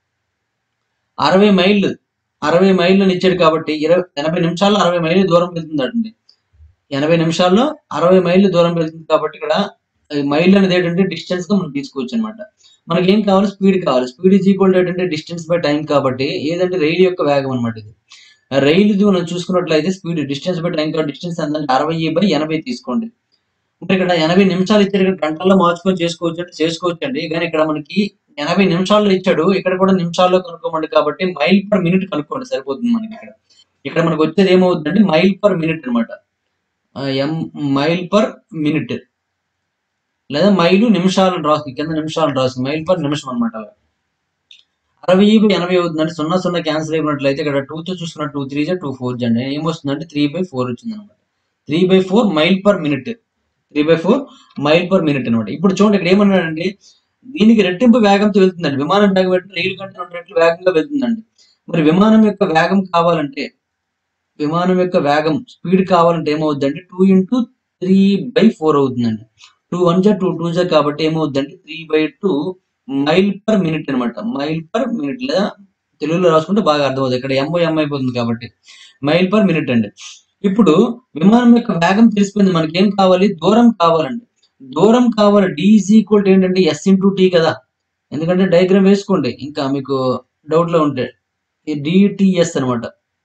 అరవై మైళ్ళు అరవై మైళ్ళని ఇచ్చాడు కాబట్టి ఇరవై ఎనభై నిమిషాల్లో అరవై మైళ్ళు దూరం వెళ్తుందండి ఎనభై నిమిషాల్లో అరవై మైళ్ళు దూరం వెళ్తుంది కాబట్టి ఇక్కడ ఈ మైల్ అనేది ఏంటంటే డిస్టెన్స్ గా మనం తీసుకోవచ్చు అనమాట మనకి ఏం కావాలి స్పీడ్ కావాలి స్పీడ్ ఈజ్ ఈక్వల్ ఏంటంటే డిస్టెన్స్ బై టైం కాబట్టి ఏదంటే రైలు యొక్క వేగం అనమాట ఇది రైలు మనం చూసుకున్నట్లయితే స్పీడ్ డిస్టెన్స్ బై టైం కాబట్టి డిస్టెన్స్ ఎంత అరవై బై ఎనభై తీసుకోండి అంటే ఇక్కడ ఎనభై నిమిషాలు ఇచ్చాడు ఇక్కడ గంటల్లో మార్చుకొని చేసుకోవచ్చు అంటే చేసుకోవచ్చు అండి కానీ ఇక్కడ మనకి ఎనభై నిమిషాల్లో ఇచ్చాడు ఇక్కడ కూడా నిమిషాల్లో కనుక్కోమండి కాబట్టి మైల్ పర్ మినిట్ కనుక్కోండి సరిపోతుంది మనకి ఇక్కడ ఇక్కడ మనకు వచ్చేది ఏమవుతుందంటే మైల్ పర్ మినిట్ అనమాట ఎం మైల్ పర్ మినిట్ లేదా మైలు నిమిషాలు రాసు కింద నిమిషాలు రాసు మైల్ పర్ నిమిషం అనమాట అరవై బై ఎనభై అవుతుందంటే సున్నా సున్నా క్యాన్సిల్ అయిపోయినట్లయితే ఇక్కడ టూ తో చూసుకున్న టూ త్రీ జా టూ ఫోర్ జండి ఏమొస్తుందంటే త్రీ బై ఫోర్ వచ్చింది అనమాట three by four mile per minute three by four mile per minute అనమాట ఇప్పుడు చూడండి ఇక్కడ ఏమన్నాడండి దీనికి రెట్టింపు వేగంతో వెళ్తుందండి విమానం వేగం అంటే రైలు కంటే రెండు రెట్లు వేగంగా వెళ్తుందండి మరి విమానం యొక్క వేగం కావాలంటే విమానం యొక్క వేగం స్పీడ్ కావాలంటే ఏమవుద్దంటే two into three by four అవుతుందండి టూ వన్ జా టూ టూ జా కాబట్టి ఏమవుద్దంటే three by two mile per minute అనమాట మైల్ పర్ మినిట్ లేదా తెలుగులో రాసుకుంటే బాగా అర్థమవుతుంది ఇక్కడ ఎంఓ ఎం అయిపోతుంది కాబట్టి మైల్ పర్ మినిట్ అండి ఇప్పుడు విమానం యొక్క వేగం తెలిసిపోయింది మనకి ఏం కావాలి దూరం కావాలండి దూరం కావాలి డి ఈజ్ ఈక్వల్ టు ఏంటంటే ఎస్ ఇంటూ టీ కదా ఎందుకంటే డయాగ్రామ్ వేసుకోండి ఇంకా మీకు డౌట్ లో ఉంటే డిటిఎస్ అనమాట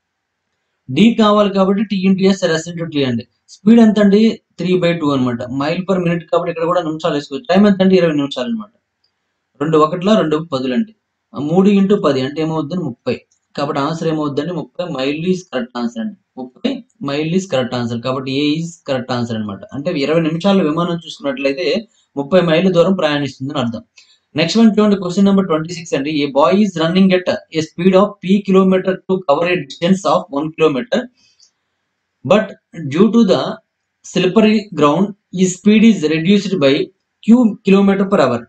డి కావాలి కాబట్టి T into S S into T అండి స్పీడ్ ఎంత అండి త్రీ బై టూ అనమాట మైల్ పర్ మినిట్ కాబట్టి ఇక్కడ కూడా నిమిషాలు వేసుకోవచ్చు టైం ఎంత అండి ఇరవై నిమిషాలు అనమాట రెండు ఒకట్ల రెండు పదులు అండి ఆ మూడు ఇంటూ పది అంటే ఏమవుద్దండి ముప్పై కాబట్టి ఆన్సర్ ఏమవుద్దండి ముప్పై మైల్ ఈజ్ కరెక్ట్ ఆన్సర్ అండి ముప్పై మైల్ ఈజ్ కరెక్ట్ ఆన్సర్ కాబట్టి ఏ ఈజ్ కరెక్ట్ ఆన్సర్ అనమాట అంటే ఇరవై నిమిషాల్లో విమానం చూసుకున్నట్లయితే ముప్పై మైళ్ళ దూరం ప్రయాణిస్తుందని అర్థం నెక్స్ట్ వన్ చూడండి క్వశ్చన్ నెంబర్ ట్వంటీ సిక్స్ అండి a boy is running at a speed of P kilometer to cover a distance of one kilometer but due to the slippery ground he speed is reduced by Q kilometer per hour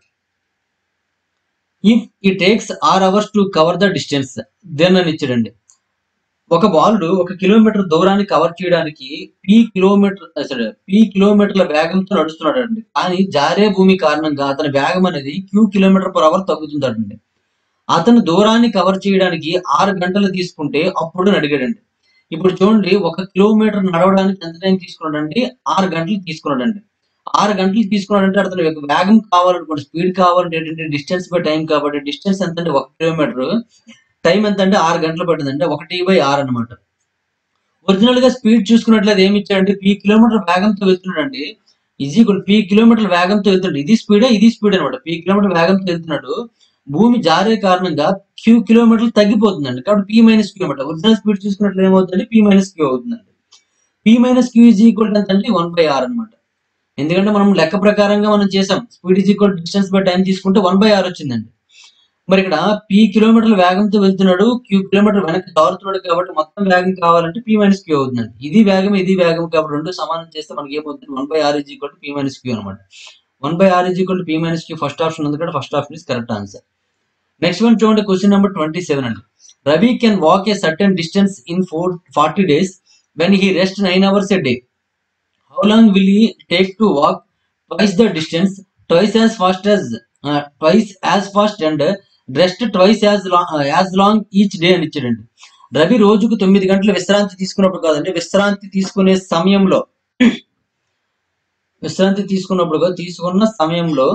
if he takes R hours to cover the distance then అని ఇచ్చాడండి ఒక బాలుడు ఒక kilometre దూరాన్ని cover చేయడానికి P kilometre అసలు P కిలోమీటర్ల వేగంతో నడుస్తున్నాడు అండి కానీ జారే భూమి కారణంగా అతని వేగం అనేది క్యూ కిలోమీటర్ పర్ అవర్ తగ్గుతుందండి అతను దూరాన్ని కవర్ చేయడానికి ఆరు గంటలు తీసుకుంటే అప్పుడు అని అడిగాడండి ఇప్పుడు చూడండి ఒక కిలోమీటర్ నడవడానికి ఎంత టైం తీసుకున్నాడండి ఆరు గంటలు తీసుకున్నాడండి ఆరు గంటలు తీసుకున్నాడంటే అర్థం లేదు. వేగం కావాలనుకోండి స్పీడ్ కావాలంటే ఏంటంటే డిస్టెన్స్ బై టైం కాబట్టి డిస్టెన్స్ ఎంత అంటే ఒక కిలోమీటర్ టైం ఎంత అంటే ఆరు గంటలు పట్టింది అంటే ఒకటి బై ఆరు అనమాట ఒరిజినల్ గా స్పీడ్ చూసుకున్నట్లయితే ఏమి ఇచ్చాడంటే పీ కిలోమీటర్ వేగంతో వెళ్తున్నాడండి ఈజీ పీ కిలోమీటర్ వేగంతో వెళ్తున్నాడు ఇది స్పీడే ఇది స్పీడ్ అనమాట పీ కిలోమీటర్ వేగంతో వెళ్తున్నాడు భూమి జారే కారణంగా క్యూ కిలోమీటర్లు తగ్గిపోతుందండి కాబట్టి P minus kilometer original speed చూసుకున్నట్లు ఏమవుతుందంటే పీ మైనస్ క్యూ అవుతుందండి P minus Q is equal ఎంత అంటే వన్ బై ఆర్ అనమాట ఎందుకంటే మనం లెక్క ప్రకారంగా మనం చేసాం speed is equal distance by time తీసుకుంటే వన్ బై ఆర్ వచ్చిందండి మరి ఇక్కడ పీ కిలోమీటర్ల వేగంతో వెళ్తున్నాడు క్యూ కిలోమీటర్ వెనక్కి దారుతున్నాడు కాబట్టి మొత్తం వేగం కావాలంటే పీ మైనస్ క్యూ అవుతుందండి ఇది వేగం ఇది వేగం కాబట్టి రెండు సమానం చేస్తే మనకి ఏమవుతుంది one by R is equal to P minus Q అనమాట one by R is equal to P minus Q first option ఉంది కాబట్టి first option is correct answer next one చూడండి క్వశ్చన్ నెంబర్ ట్వంటీ సెవెన్ అండి Ravi can walk a certain distance in four forty days when he rest nine hours a day how long will he take to walk twice the distance twice as fast as twice as fast and rest twice as as long each day అని ఇచ్చాడండి రవి రోజుకు తొమ్మిది గంటలు విశ్రాంతి తీసుకున్నప్పుడు కాదండి విశ్రాంతి తీసుకునే సమయంలో విశ్రాంతి తీసుకున్నప్పుడు కాదు, తీసుకున్న సమయంలో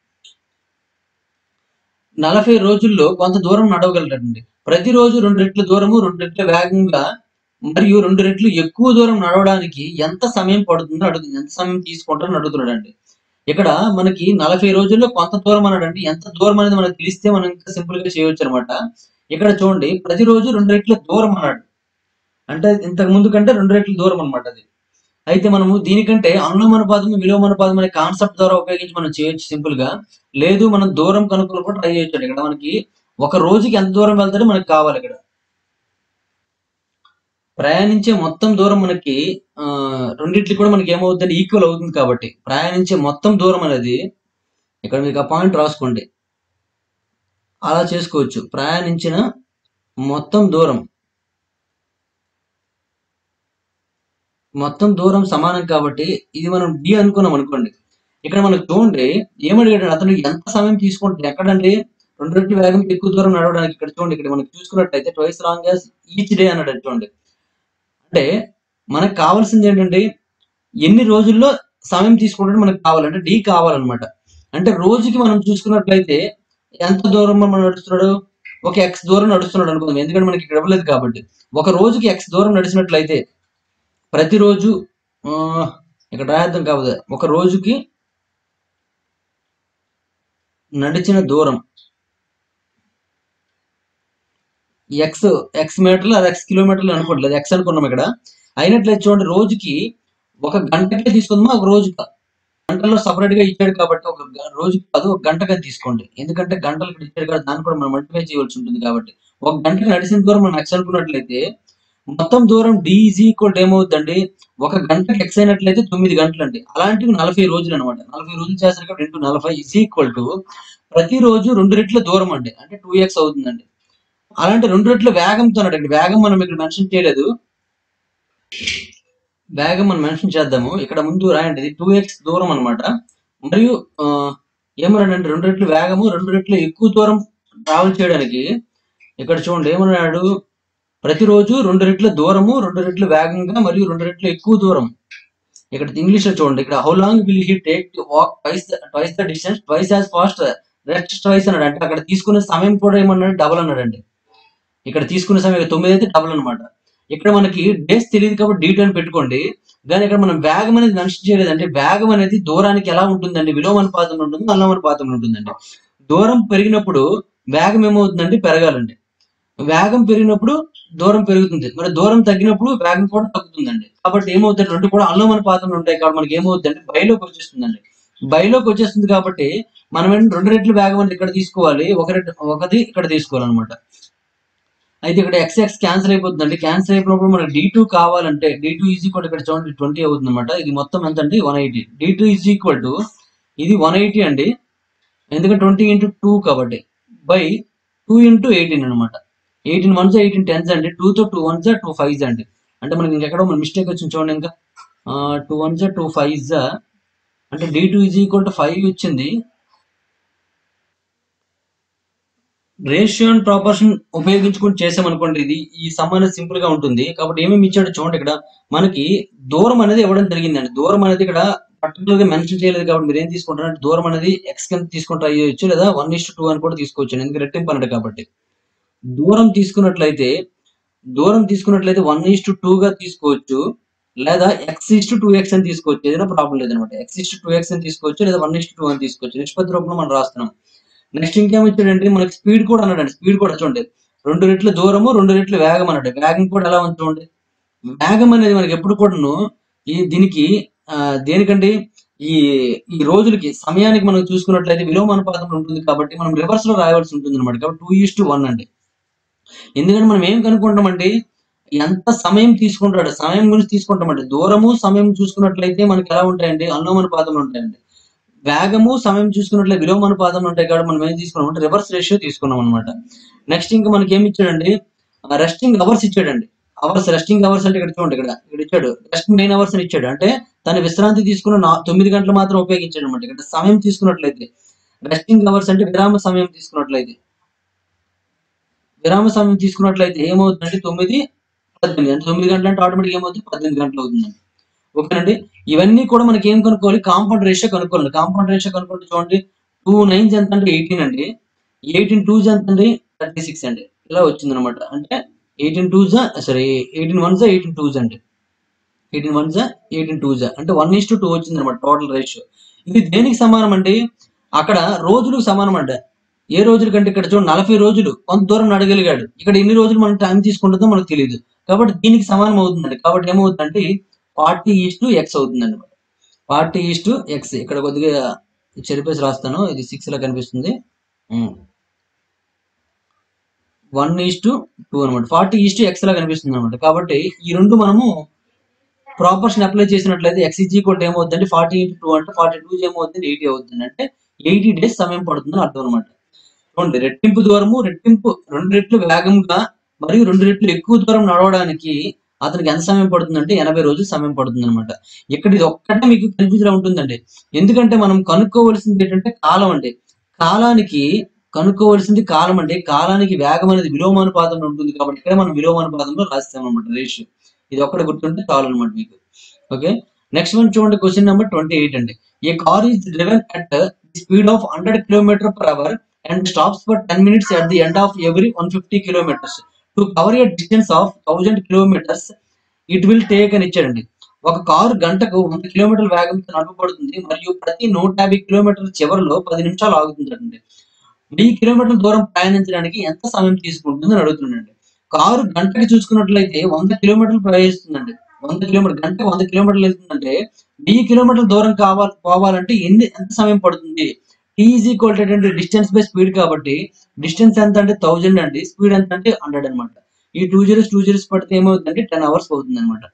నలభై రోజుల్లో కొంత దూరం నడవగలరండి ప్రతిరోజు రెండు రెట్ల దూరము రెండు రెట్ల వేగంగా మరియు రెండు రెట్లు ఎక్కువ దూరం నడవడానికి ఎంత సమయం పడుతుందో అడుగుతుంది ఎంత సమయం తీసుకుంటారని అడుగుతున్నాడండి ఇక్కడ మనకి నలభై రోజుల్లో కొంత దూరం అన్నాడండి ఎంత దూరం అనేది మనకు తెలిస్తే మనం ఇంకా సింపుల్ గా చేయొచ్చు అనమాట ఇక్కడ చూడండి ప్రతిరోజు రెండు రెట్ల దూరం అన్నాడు అంటే ఇంతకు ముందు కంటే రెండు రెట్ల దూరం అన్నమాట అది అయితే మనము దీనికంటే అనులోమానుపాతం విలోమానుపాతం అనే కాన్సెప్ట్ ద్వారా ఉపయోగించి మనం చేయొచ్చు సింపుల్ గా లేదు మనం దూరం కనుక్కొని కూడా ట్రై చేయొచ్చు ఇక్కడ మనకి ఒక రోజుకి ఎంత దూరం వెళ్తాడో మనకి కావాలి ఇక్కడ ప్రయాణించే మొత్తం దూరం మనకి ఆ రెండిట్లు కూడా మనకి ఏమవుతుంది ఈక్వల్ అవుతుంది కాబట్టి ప్రయాణించే మొత్తం దూరం అనేది ఇక్కడ మీకు ఆ పాయింట్ రాసుకోండి అలా చేసుకోవచ్చు ప్రయాణించిన మొత్తం దూరం మొత్తం దూరం సమానం కాబట్టి ఇది మనం డి అనుకున్నాం అనుకోండి ఇక్కడ మనకు చూడండి ఏమడిగాడు అతను ఎంత సమయం తీసుకుంటుంది ఎక్కడంటే రెండు రెట్లు వేగం ఎక్కువ దూరం నడవడానికి ఇక్కడ చూడండి ఇక్కడ మనకి చూసుకున్నట్లయితే twice long as each day అన్నాడు చూడండి అంటే మనకు కావాల్సింది ఏంటంటే ఎన్ని రోజుల్లో సమయం తీసుకుంటే మనకు కావాలంటే డి కావాలన్నమాట అంటే రోజుకి మనం చూసుకున్నట్లయితే ఎంత దూరం మనం నడుస్తున్నాడు ఒక ఎక్స్ దూరం నడుస్తున్నాడు అనుకుందాం ఎందుకంటే మనకి ఇక్కడ ఇవ్వలేదు కాబట్టి ఒక రోజుకి ఎక్స్ దూరం నడిచినట్లయితే ప్రతిరోజు ఆ, ఇక్కడ రాయర్థం కావదు ఒక రోజుకి నడిచిన దూరం ఎక్స్ ఎక్స్ మీటర్లు అది ఎక్స్ కిలోమీటర్లు అనుకోవట్లేదు ఎక్స్ అనుకున్నాం ఇక్కడ అయినట్లయితే చూడండి రోజుకి ఒక గంటకే తీసుకుందామా ఒక రోజు గంటల్లో సపరేట్ గా ఇచ్చాడు కాబట్టి ఒక గ- రోజుకి కాదు ఒక గంటగా తీసుకోండి ఎందుకంటే గంటలు ఇక్కడ ఇచ్చాడు కాబట్టి దాన్ని కూడా మనం మల్టిప్లై చేయవలసి ఉంటుంది కాబట్టి ఒక గంటకి నడిచిన దూరం మనం ఎక్స్ అనుకున్నట్లయితే మొత్తం దూరం డి ఈజ్ ఈక్వల్ ఏమవుతుందండి ఒక గంటకి ఎక్స్ అయినట్లయితే తొమ్మిది గంటలు అండి అలాంటివి నలభై రోజులు అనమాట నలభై రోజులు చేస్తారు కాబట్టి రెండు నలభై ఈజ్ ఈక్వల్ టు ప్రతిరోజు రెండు రెట్ల దూరం అండి అంటే టూ ఎక్స్ అవుతుందండి అలాంటి రెండు రెట్ల వేగంతో అన్నాడండి వేగం మనం ఇక్కడ మెన్షన్ చేయలేదు వేగం మనం మెన్షన్ చేద్దాము ఇక్కడ ముందు రాయండి ఇది టూ ఎక్స్ దూరం అన్నమాట మరియు ఆ, ఏమన్నాడంటే రెండు రెట్లు వేగము రెండు రెట్లు ఎక్కువ దూరం ట్రావెల్ చేయడానికి ఇక్కడ చూడండి ఏమన్నాడు ప్రతిరోజు రెండు రెట్ల దూరము రెండు రెట్లు వేగంగా మరియు రెండు రెట్లు ఎక్కువ దూరం ఇక్కడ ఇంగ్లీష్ లో చూడండి ఇక్కడ how long will he take to walk twice twice the distance twice as fast rest twice అన్నాడు అంటే అక్కడ తీసుకునే సమయం కూడా ఏమన్నాడు డబల్ అన్నాడండి ఇక్కడ తీసుకునే సమయం తొమ్మిది అయితే డబల్ అన్నమాట ఇక్కడ మనకి డేస్ తెలియదు కాబట్టి డీటెయిల్ అని పెట్టుకోండి కానీ ఇక్కడ మనం వేగం అనేది మెన్షన్ చేయలేదు అంటే వేగం అనేది దూరానికి ఎలా ఉంటుందండి విలోమానుపాతం ఉంటుంది అల్లమానుపాతం ఉంటుందండి దూరం పెరిగినప్పుడు వేగం ఏమవుతుందండి పెరగాలండి వేగం పెరిగినప్పుడు దూరం పెరుగుతుంది మరి దూరం తగ్గినప్పుడు వేగం కూడా తగ్గుతుందండి కాబట్టి ఏమవుతుంది రెండు కూడా అల్లమానుపాతంలో ఉంటాయి కాబట్టి మనకి ఏమవుతుందండి బయలోకి వచ్చేస్తుందండి బయలోకి వచ్చేస్తుంది కాబట్టి మనం ఏంటి రెండు రెట్లు వేగం అనేది ఇక్కడ తీసుకోవాలి ఒక రెట్ ఒకది ఇక్కడ తీసుకోవాలన్నమాట అయితే ఇక్కడ ఎక్స్ ఎక్స్ క్యాన్సిల్ అయిపోతుందండి క్యాన్సిల్ అయిపోయినప్పుడు మనకి డి టూ కావాలంటే డి టూ ఈజ్ ఈక్వల్ ఇక్కడ చూడండి ట్వంటీ అవుతుంది అనమాట ఇది మొత్తం ఎంత అండి one eighty D two is equal to ఇది వన్ ఎయిటీ అండి ఎందుకంటే ట్వంటీ ఇంటూ టూ కాబట్టి బై టూ ఇంటూ ఎయిటీన్ అనమాట ఎయిటీన్ వన్స్ ఎయిటీన్ టెన్స్ అండి టూ తో టూ వన్స్ టూ ఫైవ్స్ అండి అంటే మనకి ఇంకెక్కడో మన మిస్టేక్ వచ్చింది చూడండి ఇంకా టూ వన్స్ టూ ఫైవ్స్ అంటే D two is equal to five వచ్చింది రేషియో అండ్ ప్రాపర్షన్ ఉపయోగించుకొని చేసామనుకోండి ఇది ఈ సమ్ అనేది సింపుల్ గా ఉంటుంది కాబట్టి ఏమేమి ఇచ్చాడు చూడండి ఇక్కడ మనకి దూరం అనేది ఇవ్వడం జరిగిందండి దూరం అనేది ఇక్కడ పర్టికులర్ గా మెన్షన్ చేయలేదు కాబట్టి మీరు ఏం తీసుకుంటారంటే దూరం అనేది ఎక్స్ కింద తీసుకుంటారు అయ్యొచ్చు లేదా వన్ ఇస్ టూ అని కూడా తీసుకోవచ్చు ఎందుకంటే రెట్టింపు అన్నట్టు కాబట్టి దూరం తీసుకున్నట్లయితే దూరం తీసుకున్నట్లయితే వన్ ఈస్ టు టూ గా తీసుకోవచ్చు లేదా X is to two X అని తీసుకోవచ్చు ఏదైనా ప్రాబ్లం లేదనమాట X is to two X అని తీసుకోవచ్చు లేదా వన్ ఈస్ టు టూ అని తీసుకోవచ్చు నిష్పత్తి రూపంలో మనం రాస్తున్నాం నెక్స్ట్ ఇంకేం ఇచ్చాడంటే మనకి స్పీడ్ కూడా అన్నాడండి స్పీడ్ కూడా చూడండి రెండు రెట్ల దూరము రెండు రెట్ల వేగం అన్నాడు వేగం కూడా ఎలా ఉంది చూడండి వేగం అనేది మనకి ఎప్పుడు కూడాను ఈ దీనికి ఆ, దేనికండి ఈ ఈ రోజులకి సమయానికి మనం చూసుకున్నట్లయితే విలోమానుపాతంలో ఉంటుంది కాబట్టి మనం రివర్స్ లో రాయవలసి ఉంటుంది అనమాట కాబట్టి టూ ఈస్ టు వన్ అండి ఎందుకంటే మనం ఏం కనుక్కుంటామంటే ఎంత సమయం తీసుకుంటాడు సమయం గురించి తీసుకుంటామంటే దూరము సమయం చూసుకున్నట్లయితే మనకి ఎలా ఉంటాయండి అనులోమానుపాతంలో ఉంటాయండి వేగము సమయం చూసుకున్నట్లయితే విలోమానుపాతంలో ఉంటాయి కాబట్టి మనం ఏం తీసుకున్నాం అంటే రివర్స్ రేషియో తీసుకున్నాం అనమాట నెక్స్ట్ ఇంకా మనకి ఏమి ఇచ్చాడండి రెస్టింగ్ అవర్స్ ఇచ్చాడండి అవర్స్ రెస్టింగ్ అవర్స్ అంటే ఇక్కడ చూడండి ఇక్కడ ఇక్కడ ఇచ్చాడు రెస్టింగ్ నైన్ అవర్స్ అని ఇచ్చాడు అంటే తన విశ్రాంతి తీసుకున్న నా- తొమ్మిది గంటలు మాత్రం ఉపయోగించాడు అనమాట ఇక్కడ సమయం తీసుకున్నట్లయితే రెస్టింగ్ అవర్స్ అంటే విరామ సమయం తీసుకున్నట్లయితే విరామ సమయం తీసుకున్నట్లయితే ఏమవుతుందంటే తొమ్మిది పద్దెనిమిది అంటే తొమ్మిది గంటలు అంటే ఆటోమేటిక్ ఏమవుతుంది పద్దెనిమిది గంటలు అవుతుందండి ఓకేనండి ఇవన్నీ కూడా మనకి ఏం కనుక్కోవాలి కాంపౌండ్ రేషియో కనుక్కోవాలి కాంపౌండ్ రేషియో కనుక్కుంటే చూడండి టూ నైన్స్ ఎంత అంటే ఎయిటీన్ అండి ఎయిటీన్ టూస్ ఎంత అండి థర్టీ సిక్స్ అండి ఇలా వచ్చింది అనమాట అంటే ఎయిటీన్ టూజా సారీ ఎయిటీన్ వన్సా ఎయిటీన్ టూస్ అండి ఎయిటీన్ వన్సా ఎయిటీన్ టూజా అంటే వన్ ఈస్ టు టూ వచ్చింది అనమాట టోటల్ రేషియో ఇది దేనికి సమానం అండి అక్కడ రోజులకు సమానం అంట ఏ రోజుల కంటే ఇక్కడ చూడండి నలభై రోజులు కొంత దూరం నడగలిగాడు ఇక్కడ ఎన్ని రోజులు మనం టైం తీసుకుంటుందో మనకు తెలియదు కాబట్టి దీనికి సమానం అవుతుందండి కాబట్టి ఏమవుతుందంటే ఫార్టీ ఈస్ టు ఎక్స్ అవుతుందండి ఫార్టీ ఈస్ టు ఎక్స్ ఇక్కడ కొద్దిగా చెరిపేసి రాస్తాను ఇది సిక్స్ లా కనిపిస్తుంది వన్ ఈస్ టు టూ అనమాట ఫార్టీ ఈస్ టు ఎక్స్ లా కనిపిస్తుంది అనమాట కాబట్టి ఈ రెండు మనము ప్రాపర్షన్ అప్లై చేసినట్లయితే ఎక్స్ ఈజ్ ఈక్వల్ ఏమవుతుందంటే ఫార్టీ ఇంటూ టూ అంటే ఫార్టీ టూ ఏమవుతుంది ఎయిటీ అవుతుంది అంటే ఎయిటీ డేస్ సమయం పడుతుందని అర్థం అనమాట చూడండి రెట్టింపు దూరము రెట్టింపు రెండు రెట్లు వేగంగా మరియు రెండు రెట్లు ఎక్కువ దూరం నడవడానికి అతనికి ఎంత సమయం పడుతుందంటే ఎనభై రోజులు సమయం పడుతుంది అనమాట ఇక్కడ ఇది ఒక్కటే మీకు కన్ఫ్యూజన్ ఉంటుందండి ఎందుకంటే మనం కనుక్కోవలసింది ఏంటంటే కాలం అండి కాలానికి కనుక్కోవలసింది కాలం అంటే కాలానికి వేగం అనేది విలోమానుపాతంలో ఉంటుంది కాబట్టి ఇక్కడ మనం విలోమానుపాతంలో రాస్తాం అనమాట రేషియో ఇది ఒక్కటి గుర్తుంటే చాలు అనమాట మీకు ఓకే నెక్స్ట్ వన్ చూడండి క్వశ్చన్ నెంబర్ ట్వంటీ ఎయిట్ అండి a car is driven at speed of hundred kilometer per hour and stops for ten minutes at the end of every one fifty kilometers to cover a distance of thousand kilometers it will take అని ఇచ్చాడండి ఒక car గంటకు వంద కిలోమీటర్ల వేగంతో నడపబడుతుంది మరియు ప్రతి నూట యాభై కిలోమీటర్ల చివరిలో పది నిమిషాలు ఆగుతుందండి వెయ్యి కిలోమీటర్ల దూరం ప్రయాణించడానికి ఎంత సమయం తీసుకుంటుందని అడుగుతుందండి కారు గంటకి చూసుకున్నట్లయితే వంద కిలోమీటర్లు ప్రయాణిస్తుందండి వంద కిలోమీటర్ గంట వంద కిలోమీటర్లు వెళ్తుందంటే వెయ్యి కిలోమీటర్ల దూరం కావాలి పోవాలంటే ఎన్ని ఎంత సమయం పడుతుంది ఈజ్ ఈక్వల్ అంటే డిస్టెన్స్ బై స్పీడ్ కాబట్టి డిస్టెన్స్ ఎంత అంటే థౌజండ్ అండి స్పీడ్ ఎంత అంటే హండ్రెడ్ అనమాట ఈ టూ జీరోస్ టూ జీరోస్ పడితే ఏమవుతుందంటే టెన్ అవర్స్ అవుతుంది అనమాట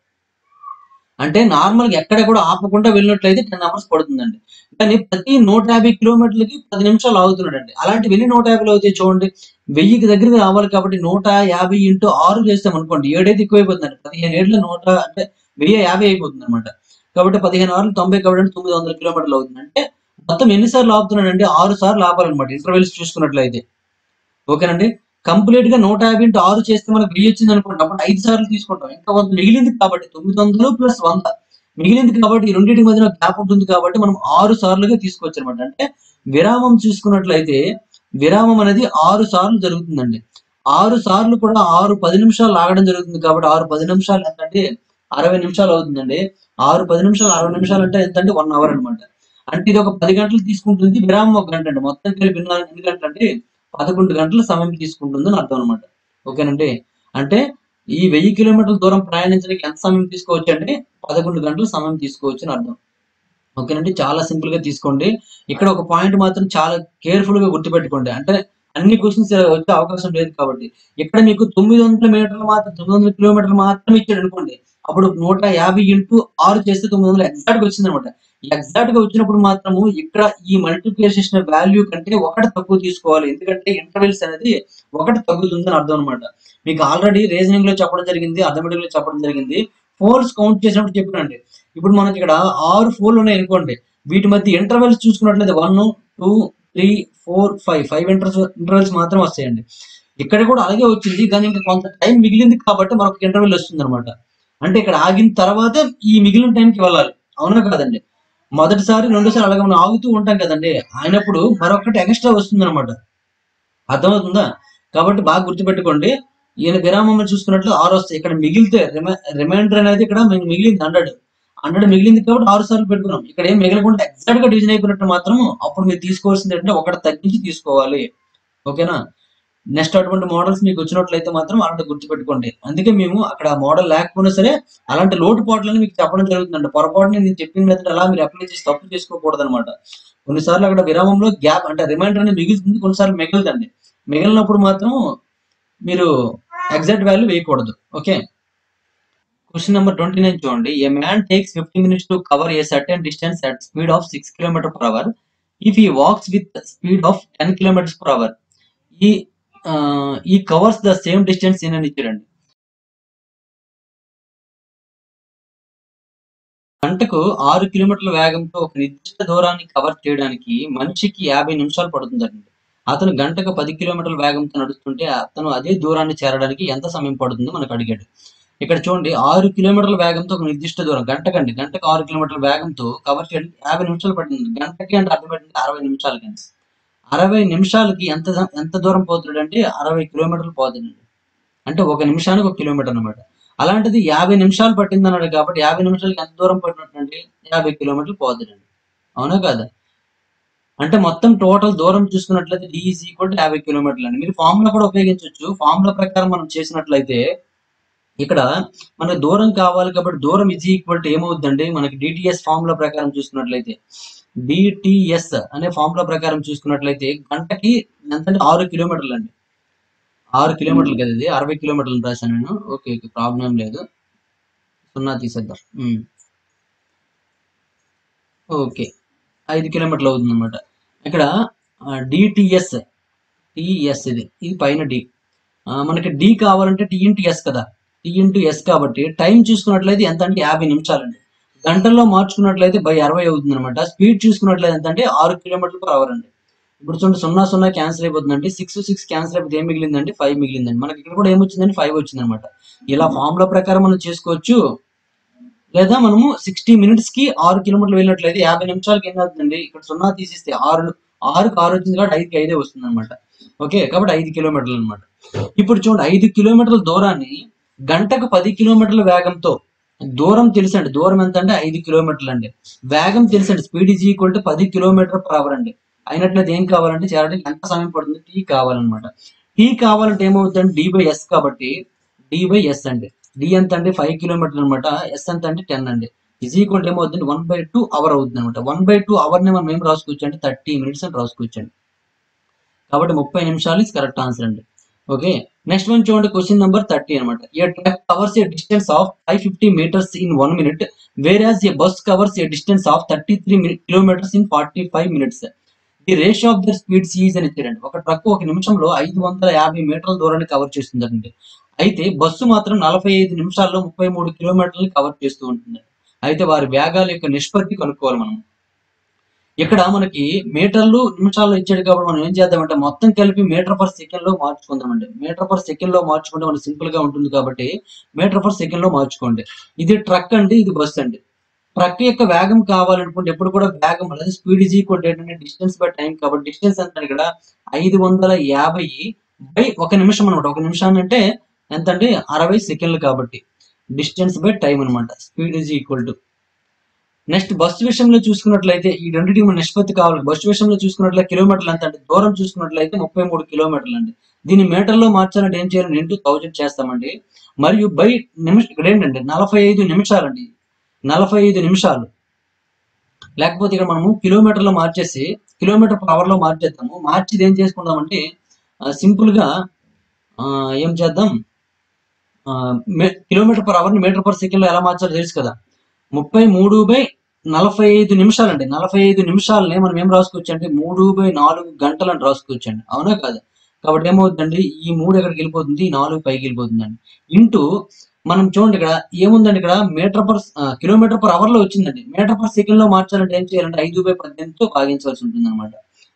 అంటే నార్మల్ గా ఎక్కడ కూడా ఆపకుండా వెళ్ళినట్లయితే టెన్ అవర్స్ పడుతుందండి కానీ ప్రతి నూట యాభై కిలోమీటర్లకి పది నిమిషాలు ఆగుతున్నాడండి అలాంటి వెళ్ళి నూట యాభైలో అవుతాయి చూడండి వెయ్యికి దగ్గరికి రావాలి కాబట్టి నూట యాభై ఇంటూ ఆరు చేస్తాం అనుకోండి ఏడైతే ఎక్కువైపోతుందండి పదిహేను ఏళ్ళ నూట అంటే వెయ్యి యాభై అయిపోతుంది అనమాట కాబట్టి పదిహేను ఆరు తొంభై కాబట్టి తొమ్మిది వందల కిలోమీటర్లు అవుతుంది అంటే మొత్తం ఎన్నిసార్లు ఆపుతున్నాడంటే ఆరు సార్లు ఆపాలన్నమాట ఇంటర్వెల్స్ చూసుకున్నట్లయితే ఓకేనండి కంప్లీట్ గా నూట యాభై ఇంటూ ఆరు చేస్తే మనకు వెయ్యి వచ్చింది అనుకోండి అప్పుడు ఐదు సార్లు తీసుకుంటాం ఇంకా వంద మిగిలింది కాబట్టి తొమ్మిది వందలు ప్లస్ వంద మిగిలింది కాబట్టి ఈ రెండింటి మధ్యన గ్యాప్ ఉంటుంది కాబట్టి మనం ఆరు సార్లుగా తీసుకోవచ్చు అనమాట అంటే విరామం చూసుకున్నట్లయితే విరామం అనేది ఆరు సార్లు జరుగుతుందండి ఆరు సార్లు కూడా ఆరు పది నిమిషాలు ఆగడం జరుగుతుంది కాబట్టి ఆరు పది నిమిషాలు ఎంత అంటే అరవై నిమిషాలు అవుతుందండి ఆరు పది నిమిషాలు అరవై నిమిషాలు అంటే ఎంత అంటే వన్ అవర్ అనమాట అంటే ఇది ఒక పది గంటలు తీసుకుంటుంది విరామం ఒక గంట అండి మొత్తం కలిపి ఎన్ని ఎన్ని గంటలు అంటే పదకొండు గంటల సమయం తీసుకుంటుంది అని అర్థం అనమాట ఓకేనండి అంటే ఈ వెయ్యి కిలోమీటర్ల దూరం ప్రయాణించడానికి ఎంత సమయం తీసుకోవచ్చు అంటే పదకొండు గంటల సమయం తీసుకోవచ్చు అని అర్థం ఓకేనండి చాలా సింపుల్ గా తీసుకోండి ఇక్కడ ఒక పాయింట్ మాత్రం చాలా కేర్ఫుల్ గా గుర్తుపెట్టుకోండి అంటే అన్ని క్వశ్చన్స్ వచ్చే అవకాశం లేదు కాబట్టి ఇక్కడ మీకు తొమ్మిది వందల మీటర్లు మాత్రం తొమ్మిది వందల కిలోమీటర్లు మాత్రం ఇచ్చాడు అనుకోండి అప్పుడు నూట యాభై ఇంటూ ఆరు చేస్తే తొమ్మిది వందలు ఎగ్జాక్ట్ గా వచ్చింది అనమాట ఎగ్జాక్ట్ గా వచ్చినప్పుడు మాత్రము ఇక్కడ ఈ మల్టిప్లికేషన్ వాల్యూ కంటే ఒకటి తక్కువ తీసుకోవాలి ఎందుకంటే ఇంటర్వెల్స్ అనేది ఒకటి తగ్గుతుందని అర్థం అనమాట మీకు ఆల్రెడీ రీజనింగ్ లో చెప్పడం జరిగింది అథమెటిక్ లో చెప్పడం జరిగింది ఫోల్స్ కౌంట్ చేసినప్పుడు చెప్పానండి ఇప్పుడు మనకి ఇక్కడ ఆరు ఫోర్లు ఉన్నాయి అనుకోండి వీటి మధ్య ఇంటర్వెల్స్ చూసుకున్నట్లయితే one two three four five five intervals intervals మాత్రం వస్తాయండి ఇక్కడ కూడా అలాగే వచ్చింది కానీ ఇంకా కొంత టైం మిగిలింది కాబట్టి మనకు ఇంటర్వెల్ వస్తుంది అనమాట అంటే ఇక్కడ ఆగిన తర్వాత ఈ మిగిలిన టైంకి వెళ్ళాలి అవునా కాదండి మొదటిసారి రెండోసారి అలాగే మనం ఆగుతూ ఉంటాం కదండి అయినప్పుడు మరొకటి ఎక్స్ట్రా వస్తుంది అనమాట అర్థమవుతుందా కాబట్టి బాగా గుర్తుపెట్టుకోండి ఈయన విరామం చూసుకున్నట్లు ఆరు వస్తాయి ఇక్కడ మిగిలితే రిమైండర్ అనేది ఇక్కడ మనకి మిగిలింది హండ్రెడ్ హండ్రెడ్ మిగిలింది కాబట్టి ఆరు సార్లు పెట్టుకున్నాం ఇక్కడ ఏం మిగలకుండా ఎగ్జాక్ట్ గా డివిజన్ అయిపోయినట్టు మాత్రం అప్పుడు మీరు తీసుకోవాల్సింది ఏంటంటే ఒకటి తగ్గించి తీసుకోవాలి ఓకేనా నెక్స్ట్ అటువంటి మోడల్స్ మీకు వచ్చినట్లయితే మాత్రం అలాంటి గుర్తుపెట్టుకోండి అందుకే మేము అక్కడ మోడల్ లేకపోయినా సరే అలాంటి లోటుపాట్లని మీకు చెప్పడం జరుగుతుందండి పొరపాటుని నేను చెప్పిన మెథడ్ అలా మీరు అప్లై చేసి తప్పు చేసుకోకూడదు అనమాట కొన్నిసార్లు అక్కడ విరామంలో గ్యాప్ అంటే రిమైండర్ అనేది మిగులుతుంది కొన్నిసార్లు మిగులుతుంది మిగిలినప్పుడు మాత్రం మీరు ఎగ్జాక్ట్ వాల్యూ వేయకూడదు okay question number twenty nine చూడండి a man takes fifty minutes to cover a certain distance at speed of six kilometer per hour if he walks with speed of ten kilometers per hour he uh, he covers the same distance in అని ఇచ్చారండి గంటకు ఆరు కిలోమీటర్ల వేగంతో ఒక నిర్దిష్ట దూరాన్ని cover చేయడానికి మనిషికి యాభై నిమిషాలు పడుతుందండి అతను గంటకు పది కిలోమీటర్ల వేగంతో నడుస్తుంటే అతను అదే దూరాన్ని చేరడానికి ఎంత సమయం పడుతుందో మనకు అడిగాడు ఇక్కడ చూడండి ఆరు కిలోమీటర్ల వేగంతో ఒక నిర్దిష్ట దూరం గంటకండి గంటకు ఆరు కిలోమీటర్ల వేగంతో కవర్ చేయడానికి యాభై నిమిషాలు పడుతుంది గంటకి అంటే అర్థం ఏంటంటే అరవై నిమిషాలకి అండి అరవై నిమిషాలకి ఎంత ద- ఎంత దూరం పోతున్నాడు అంటే అరవై కిలోమీటర్లు పోతుందండి అంటే ఒక నిమిషానికి ఒక కిలోమీటర్ అనమాట అలాంటిది యాభై నిమిషాలు పట్టింది అన్నాడు కాబట్టి యాభై నిమిషాలకి ఎంత దూరం పట్టినట్టండి యాభై కిలోమీటర్లు పోతుందండి అవునా కాదా అంటే మొత్తం టోటల్ దూరం చూసుకున్నట్లయితే డి ఈజ్ ఈక్వల్ టు యాభై కిలోమీటర్లు అండి మీరు ఫార్ములా కూడా ఉపయోగించవచ్చు ఫార్ములా ప్రకారం మనం చేసినట్లయితే ఇక్కడ మనకు దూరం కావాలి కాబట్టి దూరం ఇజ్ ఈక్వల్ టు ఏమవుతుందండి మనకి డిటిఎస్ ఫార్ములా ప్రకారం చూసుకున్నట్లయితే డిటిఎస్ అనే ఫార్ములా ప్రకారం చూసుకున్నట్లయితే గంటకి ఎంత అంటే ఆరు కిలోమీటర్లు అండి ఆరు కిలోమీటర్లు కదా ఇది అరవై కిలోమీటర్లు రాశాను నేను ఓకే ఓకే ప్రాబ్లం ఏం లేదు సున్నా తీసేద్దాం ఉమ్. ఓకే ఐదు కిలోమీటర్లు అవుతుంది అనమాట ఇక్కడ డిటిఎస్ టిఎస్ ఇది ఇది పైన డి మనకి డి కావాలంటే టి ఇంటూ ఎస్ కదా టి ఇంటూ ఎస్ కాబట్టి టైం చూసుకున్నట్లయితే ఎంత అంటే యాభై నిమిషాలండి గంటల్లో మార్చుకున్నట్లయితే బై అరవై అవుతుంది అనమాట స్పీడ్ చూసుకున్నట్లయితే ఎంత అంటే ఆరు కిలోమీటర్లు పర్ అవర్ అండి ఇప్పుడు చూడండి సున్నా సున్నా క్యాన్సిల్ అయిపోతుందండి సిక్స్ సిక్స్ క్యాన్సిల్ అయిపోతే ఏం మిగిలిందండి ఫైవ్ మిగిలిందండి మనకి ఇక్కడ కూడా ఏమొచ్చిందండి ఫైవ్ వచ్చింది అనమాట ఇలా ఫార్ములా ప్రకారం మనం చేసుకోవచ్చు లేదా మనము సిక్స్టీ మినిట్స్ కి ఆరు కిలోమీటర్లు వెళ్ళినట్లయితే యాభై నిమిషాలకి ఏం అవుతుందండి ఇక్కడ సున్నా తీసేస్తే ఆరు ఆరుకి ఆరు వచ్చింది కాబట్టి ఐదుకి ఐదే వస్తుంది అనమాట ఓకే కాబట్టి ఐదు కిలోమీటర్లు అనమాట ఇప్పుడు చూడండి ఐదు కిలోమీటర్ల దూరాన్ని గంటకు పది కిలోమీటర్ల వేగంతో దూరం తెలుసండి దూరం ఎంత అంటే ఐదు కిలోమీటర్లు అండి వేగం తెలుసండి స్పీడ్ ఈజ్ ఈక్వల్ టు పది కిలోమీటర్ పర్ అవర్ అండి అయినట్లయితే ఏం కావాలంటే చేరడానికి ఎంత సమయం పడుతుంది టీ కావాలన్నమాట టీ కావాలంటే ఏమవుతుంది డి బై ఎస్ కాబట్టి డి బై ఎస్ అండి డి ఎంత అంటే ఫైవ్ కిలోమీటర్ అనమాట ఎస్ ఎంత అంటే టెన్ అండి ఇజ్ ఈక్వల్ ఏమవుతుంది వన్ బై టూ అవర్ అవుతుంది అనమాట వన్ బై టూ అవర్ ని మనం ఏం రాసుకోవచ్చు అంటే థర్టీ మినిట్స్ అని రాసుకోవచ్చండి కాబట్టి ముప్పై నిమిషాలు ఇస్ కరెక్ట్ ఆన్సర్ అండి ఓకే నెక్స్ట్ వన్ చూడండి క్వశ్చన్ నెంబర్ థర్టీ అనమాట a truck covers a distance of five fifty meters in one minute whereas a bus covers a distance of thirty three kilometres in forty five minutes the ratio of their speed is అని ఇచ్చారండి ఒక truck ఒక నిమిషంలో ఐదు వందల యాభై మీటర్ల దూరాన్ని కవర్ చేస్తుందండి అయితే బస్సు మాత్రం నలభై ఐదు నిమిషాల్లో ముప్పై మూడు కిలోమీటర్లు కవర్ చేస్తూ ఉంటుంది అయితే వారి వేగాల యొక్క నిష్పత్తి కనుక్కోవాలి మనం ఇక్కడ మనకి మీటర్లు నిమిషాల్లో ఇచ్చాడు కాబట్టి మనం ఏం చేద్దామంటే మొత్తం కలిపి మీటర్ పర్ సెకండ్ లో మార్చుకుందామండి మీటర్ పర్ సెకండ్ లో మార్చుకుంటే మనకి సింపుల్ గా ఉంటుంది కాబట్టి మీటర్ పర్ సెకండ్ లో మార్చుకోండి ఇది ట్రక్ అండి ఇది బస్ అండి ట్రక్ యొక్క వేగం కావాలనుకుంటే ఎప్పుడు కూడా వేగం అనేది స్పీడ్ ఈజ్ ఈక్వల్ ఏంటంటే డిస్టెన్స్ బై టైం కాబట్టి డిస్టెన్స్ ఎంత ఇక్కడ ఐదు వందల యాభై బై ఒక నిమిషం అనమాట ఒక నిమిషాన్ని అంటే ఎంత అంటే అరవై సెకండ్లు కాబట్టి డిస్టెన్స్ బై టైం అనమాట speed is equal to next bus విషయంలో చూసుకున్నట్లయితే ఈ రెండింటికి మన నిష్పత్తి కావాలి బస్సు విషయంలో చూసుకున్నట్లయితే కిలోమీటర్లు ఎంత అంటే దూరం చూసుకున్నట్లయితే ముప్పై మూడు కిలోమీటర్లు అండి దీన్ని మీటర్లో మార్చాలంటే ఏం చేయాలి ఇంటూ థౌజండ్ చేస్తామండి మరియు బై నిమిషం ఇక్కడ ఏంటంటే నలభై ఐదు నిమిషాలండి నలభై ఐదు నిమిషాలు లేకపోతే ఇక్కడ మనము కిలోమీటర్లో మార్చేసి కిలోమీటర్ పర్ అవర్ లో మార్చేద్దాము మార్చి ఇది ఏం చేసుకుందామంటే సింపుల్ గా ఆ, ఏం చేద్దాం ఆ, మే- కిలోమీటర్ పర్ అవర్ ని మీటర్ పర్ సెకండ్ లో ఎలా మార్చాలో తెలుసు కదా ముప్పై మూడు బై నలభై ఐదు నిమిషాలండి నలభై ఐదు నిమిషాలని మనం ఏం రాసుకోవచ్చు అంటే మూడు బై నాలుగు గంటలని రాసుకోవచ్చు అండి అవునా కాదా కాబట్టి ఏమవుతుందండి ఈ మూడు ఎక్కడికి వెళ్ళిపోతుంది ఈ నాలుగు పైకి వెళ్ళిపోతుందండి ఇంటూ మనం చూడండి ఇక్కడ ఏముందండి ఇక్కడ meter per kilometer per hour లో వచ్చిందండి మీటర్ పర్ సెకండ్ లో మార్చాలంటే ఏం చేయాలంటే ఐదు బై పద్దెనిమిదితో భాగించాల్సి ఉంటుంది అనమాట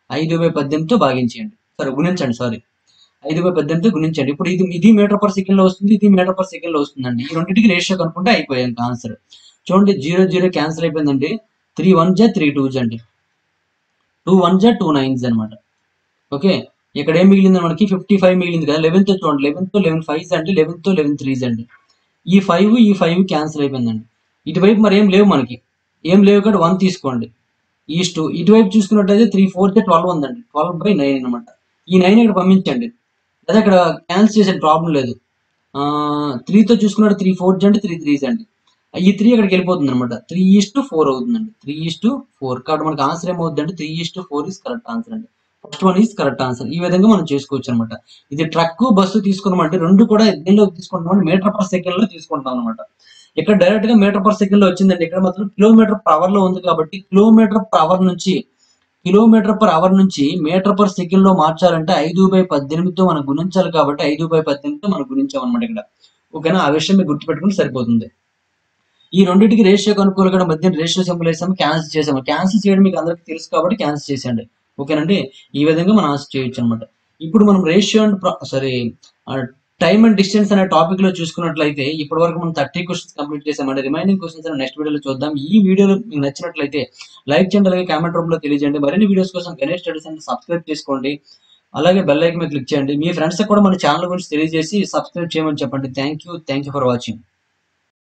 ఐదు బై పద్దెనిమిదితో భాగించేయండి సరే గుణించండి సారీ ఐదు బై పద్దెనిమిదితో గుణించండి ఇప్పుడు ఇది ఇది మీటర్ పర్ సెకండ్ లో వస్తుంది ఇది మీటర్ పర్ సెకండ్ లో వస్తుందండి ఈ రెండింటికి రేషియో కనుక్కుంటే అయిపోయాం ఆన్సర్ చూడండి జీరో జీరో క్యాన్సిల్ అయిపోయిందండి త్రీ వన్ జా త్రీ టూస్ అండి టూ వన్ జా టూ నైన్స్ అనమాట ఓకే ఇక్కడ ఏం మిగిలింది మనకి ఫిఫ్టీ ఫైవ్ మిగిలింది కదా లెవెన్త్ చూడండి లెవెన్త్ లెవెన్ ఫైవ్స్ అంటే లెవెన్త్ లెవెన్ త్రీస్ అండి ఈ ఫైవ్ ఈ ఫైవ్ క్యాన్సిల్ అయిపోయిందండి ఇటువైపు మరి ఏం లేవు మనకి ఏం లేవు కాబట్టి వన్ తీసుకోండి ఈస్ట్ ఇటువైపు చూసుకున్నట్టయితే త్రీ ఫోర్ ట్వెల్వ్ ఉందండి ట్వెల్వ్ బై నైన్ అనమాట ఈ నైన్ ఇక్కడ పంపించండి అదే ఇక్కడ క్యాన్సిల్ చేసే ప్రాబ్లం లేదు త్రీతో చూసుకున్నట్టు త్రీ ఫోర్ అంటే త్రీ త్రీస్ అండి ఈ త్రీ అక్కడికి వెళ్ళిపోతుంది అనమాట త్రీ ఈస్ట్ ఫోర్ అవుతుందండి త్రీ ఈస్ట్ ఫోర్ కాబట్టి మనకి ఆన్సర్ ఏమవుతుంది అంటే three is to four is correct answer అండి first one is correct answer ఈ విధంగా మనం చేసుకోవచ్చు అనమాట ఇది ట్రక్ బస్సు తీసుకున్నామంటే రెండు కూడా దేనిలో తీసుకుంటాం మీటర్ పర్ సెకండ్ లో తీసుకుంటాం అనమాట ఇక్కడ డైరెక్ట్ గా మీటర్ పర్ సెకండ్ లో వచ్చిందండి ఇక్కడ మాత్రం కిలోమీటర్ పర్ అవర్ లో ఉంది కాబట్టి కిలోమీటర్ పర్ అవర్ నుంచి కిలోమీటర్ పర్ అవర్ నుంచి మీటర్ పర్ సెకండ్ లో మార్చాలంటే ఐదు బై పద్దెనిమిదితో మనం గుణించాలి కాబట్టి ఐదు బై పద్దెనిమిదితో మనం గుణించాం అనమాట ఇక్కడ ఓకేనా ఆ విషయం మీరు గుర్తుపెట్టుకుని సరిపోతుంది ఈ రెండింటికి రేషియో కనుక్కోగల మధ్య రేషియో సింపుల్ వేసాము క్యాన్సిల్ చేసాము క్యాన్సిల్ చేయడం మీకు అందరికీ తెలుసు కాబట్టి క్యాన్సిల్ చేసేయండి ఓకేనండి ఈ విధంగా మనం ఆన్సర్ చేయొచ్చు అనమాట ఇప్పుడు మనం ratio and sorry time and distance అనే టాపిక్ లో చూసుకున్నట్లయితే ఇప్పటి వరకు మనం థర్టీ క్వశ్చన్స్ కంప్లీట్ చేసామండి రిమైనింగ్ క్వశ్చన్స్ నెక్స్ట్ వీడియోలో చూద్దాం ఈ వీడియోలో మీకు నచ్చినట్లయితే లైక్ చేయండి అలాగే కామెంట్ రూపంలో తెలియజేయండి మరిన్ని వీడియోస్ కోసం గణేష్ స్టడీస్ అని సబ్స్క్రైబ్ చేసుకోండి అలాగే బెల్ ఐకన్ మీద క్లిక్ చేయండి మీ ఫ్రెండ్స్ కూడా మన ఛానల్ గురించి తెలియజేసి సబ్స్క్రైబ్ చేయమని చెప్పండి thank you thank you for watching